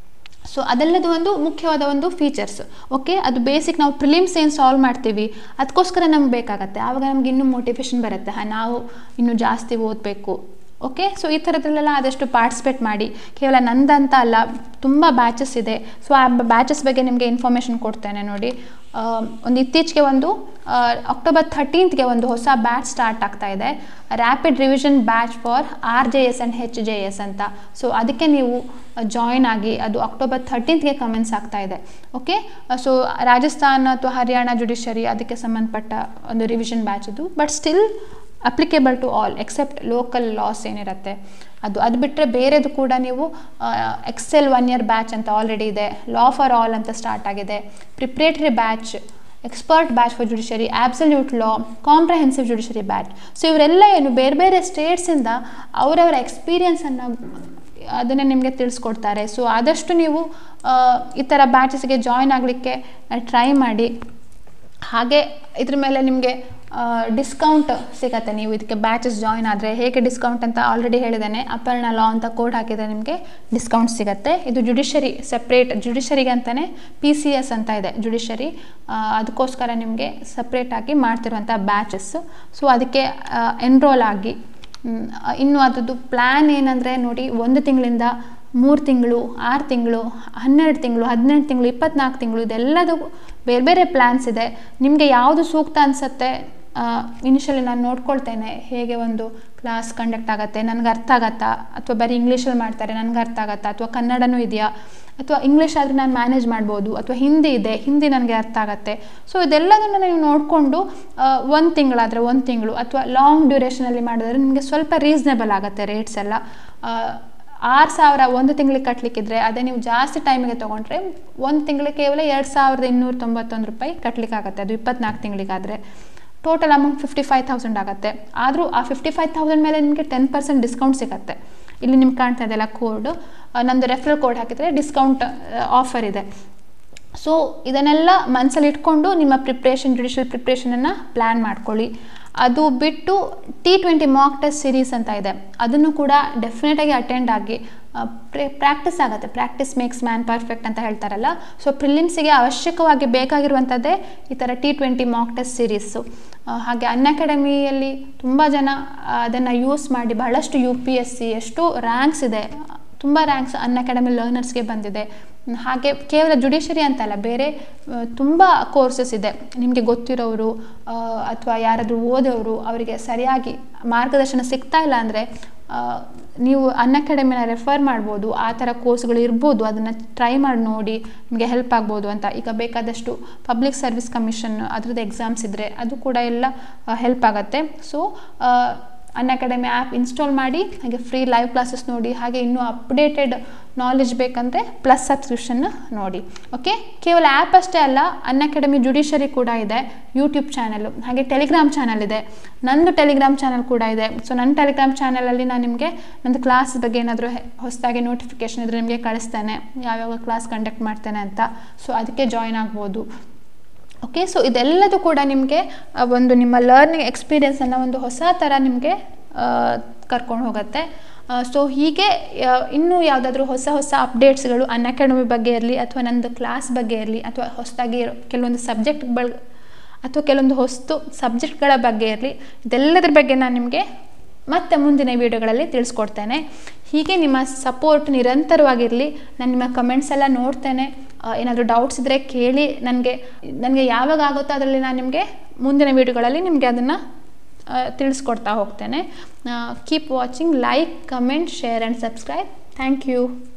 ಸೊ ಅದೆಲ್ಲದು ಒಂದು ಮುಖ್ಯವಾದ ಒಂದು ಫೀಚರ್ಸ್ ಓಕೆ ಅದು ಬೇಸಿಕ್ ನಾವು ಪ್ರಿಲಿಮ್ಸ್ ಏನು ಸಾಲ್ವ್ ಮಾಡ್ತೀವಿ ಅದಕ್ಕೋಸ್ಕರ ನಮ್ಗೆ ಬೇಕಾಗತ್ತೆ ಆವಾಗ ನಮ್ಗೆ ಇನ್ನೂ ಮೋಟಿವೇಶನ್ ಬರುತ್ತೆ ಹಾಂ ನಾವು ಇನ್ನೂ ಜಾಸ್ತಿ ಓದಬೇಕು ಓಕೆ ಸೊ ಈ ಥರದ್ರಲ್ಲೆಲ್ಲ ಆದಷ್ಟು ಪಾರ್ಟಿಸಿಪೇಟ್ ಮಾಡಿ ಕೇವಲ ನಂದಂತ ಅಲ್ಲ ತುಂಬ ಬ್ಯಾಚಸ್ ಇದೆ ಸೊ ಆ ಬ್ಯಾಚಸ್ ಬಗ್ಗೆ ನಿಮಗೆ ಇನ್ಫಾರ್ಮೇಷನ್ ಕೊಡ್ತೇನೆ ನೋಡಿ ಆ, ಒಂದು ಇತ್ತೀಚೆಗೆ ಒಂದು ಅಕ್ಟೋಬರ್ ಥರ್ಟೀನ್ತ್ಗೆ ಒಂದು ಹೊಸ ಬ್ಯಾಚ್ ಸ್ಟಾರ್ಟ್ ಆಗ್ತಾ ಇದೆ rapid revision batch for R J S and H J S ಅಂತ ಸೊ ಅದಕ್ಕೆ ನೀವು ಜಾಯ್ನ್ ಆಗಿ ಅದು ಅಕ್ಟೋಬರ್ ಥರ್ಟೀನ್ತ್ಗೆ ಕಮೆನ್ಸ್ ಆಗ್ತಾ ಇದೆ ಓಕೆ ಸೊ ರಾಜಸ್ಥಾನ ಅಥವಾ ಹರಿಯಾಣ ಜುಡಿಷರಿ ಅದಕ್ಕೆ ಸಂಬಂಧಪಟ್ಟ ಒಂದು ರಿವಿಷನ್ ಬ್ಯಾಚ್ ಇದು but still applicable to all except local laws ಏನಿರುತ್ತೆ ಅದು ಅದು ಬಿಟ್ಟರೆ ಬೇರೆದು ಕೂಡ ನೀವು ಎಕ್ಸೆಲ್ ಒನ್ ಇಯರ್ ಬ್ಯಾಚ್ ಅಂತ ಆಲ್ರೆಡಿ ಇದೆ ಲಾ ಫಾರ್ ಆಲ್ ಅಂತ ಸ್ಟಾರ್ಟ್ ಆಗಿದೆ preparatory batch expert batch for judiciary absolute law comprehensive judiciary batch so ಇವರೆಲ್ಲ ಏನು ಬೇರೆ ಬೇರೆ ಸ್ಟೇಟ್ಸಿಂದ ಅವರವರ ಎಕ್ಸ್ಪೀರಿಯನ್ಸನ್ನು ಅದನ್ನೇ ನಿಮಗೆ ತಿಳಿಸ್ಕೊಡ್ತಾರೆ ಸೊ ಆದಷ್ಟು ನೀವು ಆ, ಈ ಥರ ಬ್ಯಾಚಸ್ಗೆ ಜಾಯ್ನ್ ಆಗಲಿಕ್ಕೆ ಟ್ರೈ ಮಾಡಿ ಹಾಗೆ ಇದ್ರ ಮೇಲೆ ನಿಮಗೆ ಡಿಸ್ಕೌಂಟ್ ಸಿಗತ್ತೆ ನೀವು ಇದಕ್ಕೆ ಬ್ಯಾಚಸ್ ಜಾಯ್ನ್ ಆದರೆ ಹೇಗೆ ಡಿಸ್ಕೌಂಟ್ ಅಂತ ಆಲ್ರೆಡಿ ಹೇಳಿದ್ದೇನೆ ಅಪರ್ಣ ಲಾ ಅಂತ ಕೋಡ್ ಹಾಕಿದರೆ ನಿಮಗೆ ಡಿಸ್ಕೌಂಟ್ ಸಿಗುತ್ತೆ ಇದು ಜುಡಿಷರಿ ಸಪ್ರೇಟ್ ಜುಡಿಷರಿಗೆ ಅಂತಲೇ ಪಿ ಸಿ ಎಸ್ ಅಂತ ಇದೆ ಜುಡಿಷರಿ ಅದಕ್ಕೋಸ್ಕರ ನಿಮಗೆ ಸಪ್ರೇಟಾಗಿ ಮಾಡ್ತಿರುವಂಥ ಬ್ಯಾಚಸ್ ಸೊ ಅದಕ್ಕೆ ಎನ್ರೋಲ್ ಆಗಿ ಮ್, ಆ, ಇನ್ನು ಅದರದ್ದು ಪ್ಲ್ಯಾನ್ ಏನಂದರೆ ನೋಡಿ ಒಂದು ತಿಂಗಳಿಂದ ಮೂರು ತಿಂಗಳು ಆರು ತಿಂಗಳು ಹನ್ನೆರಡು ತಿಂಗಳು ಹದಿನೆಂಟು ತಿಂಗಳು ಇಪ್ಪತ್ನಾಲ್ಕು ತಿಂಗಳು ಇದೆಲ್ಲದು ಬೇರೆ ಬೇರೆ ಪ್ಲ್ಯಾನ್ಸ್ ಇದೆ ನಿಮಗೆ ಯಾವುದು ಸೂಕ್ತ ಅನಿಸುತ್ತೆ ಇನಿಷಿಯಲಿ ನಾನು ನೋಡ್ಕೊಳ್ತೇನೆ ಹೇಗೆ ಒಂದು ಕ್ಲಾಸ್ ಕಂಡಕ್ಟ್ ಆಗುತ್ತೆ ನನಗೆ ಅರ್ಥ ಆಗತ್ತಾ ಅಥವಾ ಬರೀ ಇಂಗ್ಲೀಷಲ್ಲಿ ಮಾಡ್ತಾರೆ ನನಗೆ ಅರ್ಥ ಆಗತ್ತಾ ಅಥವಾ ಕನ್ನಡನೂ ಇದೆಯಾ ಅಥವಾ ಇಂಗ್ಲೀಷ್ ಆದರೆ ನಾನು ಮ್ಯಾನೇಜ್ ಮಾಡ್ಬೋದು ಅಥವಾ ಹಿಂದಿ ಇದೆ ಹಿಂದಿ ನನಗೆ ಅರ್ಥ ಆಗುತ್ತೆ ಸೊ ಇದೆಲ್ಲದನ್ನು ನೀವು ನೋಡಿಕೊಂಡು ಒಂದು ತಿಂಗಳಾದರೆ ಒಂದು ತಿಂಗಳು ಅಥವಾ ಲಾಂಗ್ ಡ್ಯೂರೇಷನಲ್ಲಿ ಮಾಡಿದ್ರೆ ನಿಮಗೆ ಸ್ವಲ್ಪ ರೀಸ್ನೇಬಲ್ ಆಗುತ್ತೆ ರೇಟ್ಸ್ ಎಲ್ಲ ಆರು ಸಾವಿರ ಒಂದು ತಿಂಗಳಿಗೆ ಕಟ್ಟಲಿಕ್ಕಿದ್ರೆ ಅದೇ ನೀವು ಜಾಸ್ತಿ ಟೈಮಿಗೆ ತೊಗೊಂಡ್ರೆ ಒಂದು ತಿಂಗಳಿಗೆ ಕೇವಲ ಎರಡು ಸಾವಿರದ ಇನ್ನೂರ ತೊಂಬತ್ತೊಂದು ರೂಪಾಯಿ ಕಟ್ಟಲಿಕ್ಕಾಗತ್ತೆ ಅದು ಇಪ್ಪತ್ನಾಲ್ಕು ತಿಂಗಳಿಗಾದರೆ total amount fifty five thousand ಆಗುತ್ತೆ ಆದರೂ ಆ ಫಿಫ್ಟಿ ಫೈವ್ ತೌಸಂಡ್ ಮೇಲೆ ನಿಮಗೆ ಟೆನ್ ಪರ್ಸೆಂಟ್ ಡಿಸ್ಕೌಂಟ್ ಸಿಗುತ್ತೆ ಇಲ್ಲಿ ನಿಮ್ಗೆ ಕಾಣ್ತಾ ಇದೆಯಲ್ಲ ಕೋಡ್ ನಂದು ರೆಫರಲ್ ಕೋಡ್ ಹಾಕಿದರೆ ಡಿಸ್ಕೌಂಟ್ ಆಫರ್ ಇದೆ ಸೊ ಇದನ್ನೆಲ್ಲ ಮನಸ್ಸಲ್ಲಿ ಇಟ್ಕೊಂಡು ನಿಮ್ಮ ಪ್ರಿಪ್ರೇಷನ್ ಜುಡಿಷಿಯಲ್ ಪ್ರಿಪ್ರೇಷನನ್ನು ಪ್ಲ್ಯಾನ್ ಮಾಡ್ಕೊಳ್ಳಿ ಅದು ಬಿಟ್ಟು T twenty mock test series ಅಂತ ಇದೆ ಅದನ್ನು ಕೂಡ ಡೆಫಿನೆಟಾಗಿ ಅಟೆಂಡ್ ಆಗಿ ಪ್ರಾಕ್ಟೀಸ್ ಆಗುತ್ತೆ ಪ್ರಾಕ್ಟೀಸ್ ಮೇಕ್ಸ್ ಮ್ಯಾನ್ ಪರ್ಫೆಕ್ಟ್ ಅಂತ ಹೇಳ್ತಾರಲ್ಲ ಸೊ ಪ್ರಿಲಿಮ್ಸಿಗೆ ಅವಶ್ಯಕವಾಗಿ ಬೇಕಾಗಿರುವಂಥದ್ದೇ ಈ ಥರ T twenty mock test series ಹಾಗೆ ಅನ್ ಅಕಾಡೆಮಿಯಲ್ಲಿ ತುಂಬ ಜನ ಅದನ್ನು ಯೂಸ್ ಮಾಡಿ ಬಹಳಷ್ಟು ಯು ಪಿ ಎಸ್ ಸಿ ಎಷ್ಟು ರ್ಯಾಂಕ್ಸ್ ಇದೆ ತುಂಬ ರ್ಯಾಂಕ್ಸ್ ಅನ್ ಅಕಾಡೆಮಿ ಲರ್ನರ್ಸ್ಗೆ ಬಂದಿದೆ ಹಾಗೆ ಕೇವಲ ಜುಡಿಷರಿ ಅಂತಲ್ಲ ಬೇರೆ ತುಂಬ ಕೋರ್ಸಸ್ ಇದೆ ನಿಮಗೆ ಗೊತ್ತಿರೋರು ಅಥವಾ ಯಾರಾದರೂ ಓದೋರು ಅವರಿಗೆ ಸರಿಯಾಗಿ ಮಾರ್ಗದರ್ಶನ ಸಿಗ್ತಾ ಇಲ್ಲ ಅಂದರೆ ನೀವು ಅನ್ ಅಕಾಡೆಮಿನ ರೆಫರ್ ಮಾಡ್ಬೋದು ಆ ಥರ ಕೋರ್ಸ್ಗಳು ಇರ್ಬೋದು ಅದನ್ನು ಟ್ರೈ ಮಾಡಿ ನೋಡಿ ನಿಮಗೆ ಹೆಲ್ಪ್ ಆಗ್ಬೋದು ಅಂತ ಈಗ ಬೇಕಾದಷ್ಟು ಪಬ್ಲಿಕ್ ಸರ್ವಿಸ್ ಕಮಿಷನ್ ಅದ್ರದ್ದು ಎಕ್ಸಾಮ್ಸ್ ಇದ್ದರೆ ಅದು ಕೂಡ ಎಲ್ಲ ಹೆಲ್ಪ್ ಆಗುತ್ತೆ so Unacademy app install ಮಾಡಿ ಹಾಗೆ ಫ್ರೀ ಲೈವ್ ಕ್ಲಾಸಸ್ ನೋಡಿ ಹಾಗೆ ಇನ್ನೂ ಅಪ್ಡೇಟೆಡ್ ನಾಲೆಜ್ ಬೇಕಂದರೆ ಪ್ಲಸ್ ಸಬ್ಸ್ಕ್ರಿಪ್ಷನ್ ನೋಡಿ ಓಕೆ ಕೇವಲ ಆ್ಯಪ್ ಅಷ್ಟೇ ಅಲ್ಲ ಅನ್ ಅಕಾಡೆಮಿ ಜುಡಿಷರಿ ಕೂಡ ಇದೆ ಯೂಟ್ಯೂಬ್ ಚಾನಲು ಹಾಗೆ ಟೆಲಿಗ್ರಾಮ್ ಚಾನಲ್ ಇದೆ ನಂದು ಟೆಲಿಗ್ರಾಮ್ ಚಾನಲ್ ಕೂಡ ಇದೆ ಸೊ ನನ್ನ ಟೆಲಿಗ್ರಾಮ್ ಚಾನಲಲ್ಲಿ ನಾನು ನಿಮಗೆ ನಂದು ಕ್ಲಾಸ್ ಬಗ್ಗೆ ಏನಾದರೂ ಹೊಸದಾಗಿ ನೋಟಿಫಿಕೇಷನ್ ಇದ್ದರೆ ನಿಮಗೆ ಕಳಿಸ್ತೇನೆ ಯಾವ್ಯಾವ ಕ್ಲಾಸ್ ಕಂಡಕ್ಟ್ ಮಾಡ್ತೇನೆ ಅಂತ ಸೊ ಅದಕ್ಕೆ ಜಾಯ್ನ್ ಆಗ್ಬೋದು ಓಕೆ ಸೊ ಇದೆಲ್ಲದೂ ಕೂಡ ನಿಮಗೆ ಒಂದು ನಿಮ್ಮ ಲರ್ನಿಂಗ್ ಎಕ್ಸ್ಪೀರಿಯೆನ್ಸನ್ನು ಒಂದು ಹೊಸ ಥರ ನಿಮಗೆ ಕರ್ಕೊಂಡು ಹೋಗುತ್ತೆ ಸೊ ಹೀಗೆ ಇನ್ನೂ ಯಾವುದಾದ್ರೂ ಹೊಸ ಹೊಸ ಅಪ್ಡೇಟ್ಸ್ಗಳು ಅನ್ ಅಕಾಡೆಮಿ ಬಗ್ಗೆ ಇರಲಿ ಅಥವಾ ನಂದು ಕ್ಲಾಸ್ ಬಗ್ಗೆ ಇರಲಿ ಅಥವಾ ಹೊಸದಾಗಿ ಕೆಲವೊಂದು ಸಬ್ಜೆಕ್ಟ್ಗಳು ಅಥವಾ ಕೆಲವೊಂದು ಹೊಸ್ತು ಸಬ್ಜೆಕ್ಟ್ಗಳ ಬಗ್ಗೆ ಇರಲಿ ಇದೆಲ್ಲದ್ರ ಬಗ್ಗೆ ನಾನು ನಿಮಗೆ ಮತ್ತೆ ಮುಂದಿನ ವೀಡಿಯೋಗಳಲ್ಲಿ ತಿಳಿಸ್ಕೊಡ್ತೇನೆ ಹೀಗೆ ನಿಮ್ಮ ಸಪೋರ್ಟ್ ನಿರಂತರವಾಗಿರಲಿ ನಾನು ನಿಮ್ಮ ಕಮೆಂಟ್ಸ್ ಎಲ್ಲ ನೋಡ್ತೇನೆ ಏನಾದರೂ ಡೌಟ್ಸ್ ಇದ್ದರೆ ಕೇಳಿ ನನಗೆ ನನಗೆ ಯಾವಾಗ ಆಗುತ್ತೋ ಅದರಲ್ಲಿ ನಾನು ನಿಮಗೆ ಮುಂದಿನ ವೀಡಿಯೋಗಳಲ್ಲಿ ನಿಮಗೆ ಅದನ್ನು ತಿಳಿಸ್ಕೊಡ್ತಾ ಹೋಗ್ತೇನೆ keep watching like comment share and subscribe thank you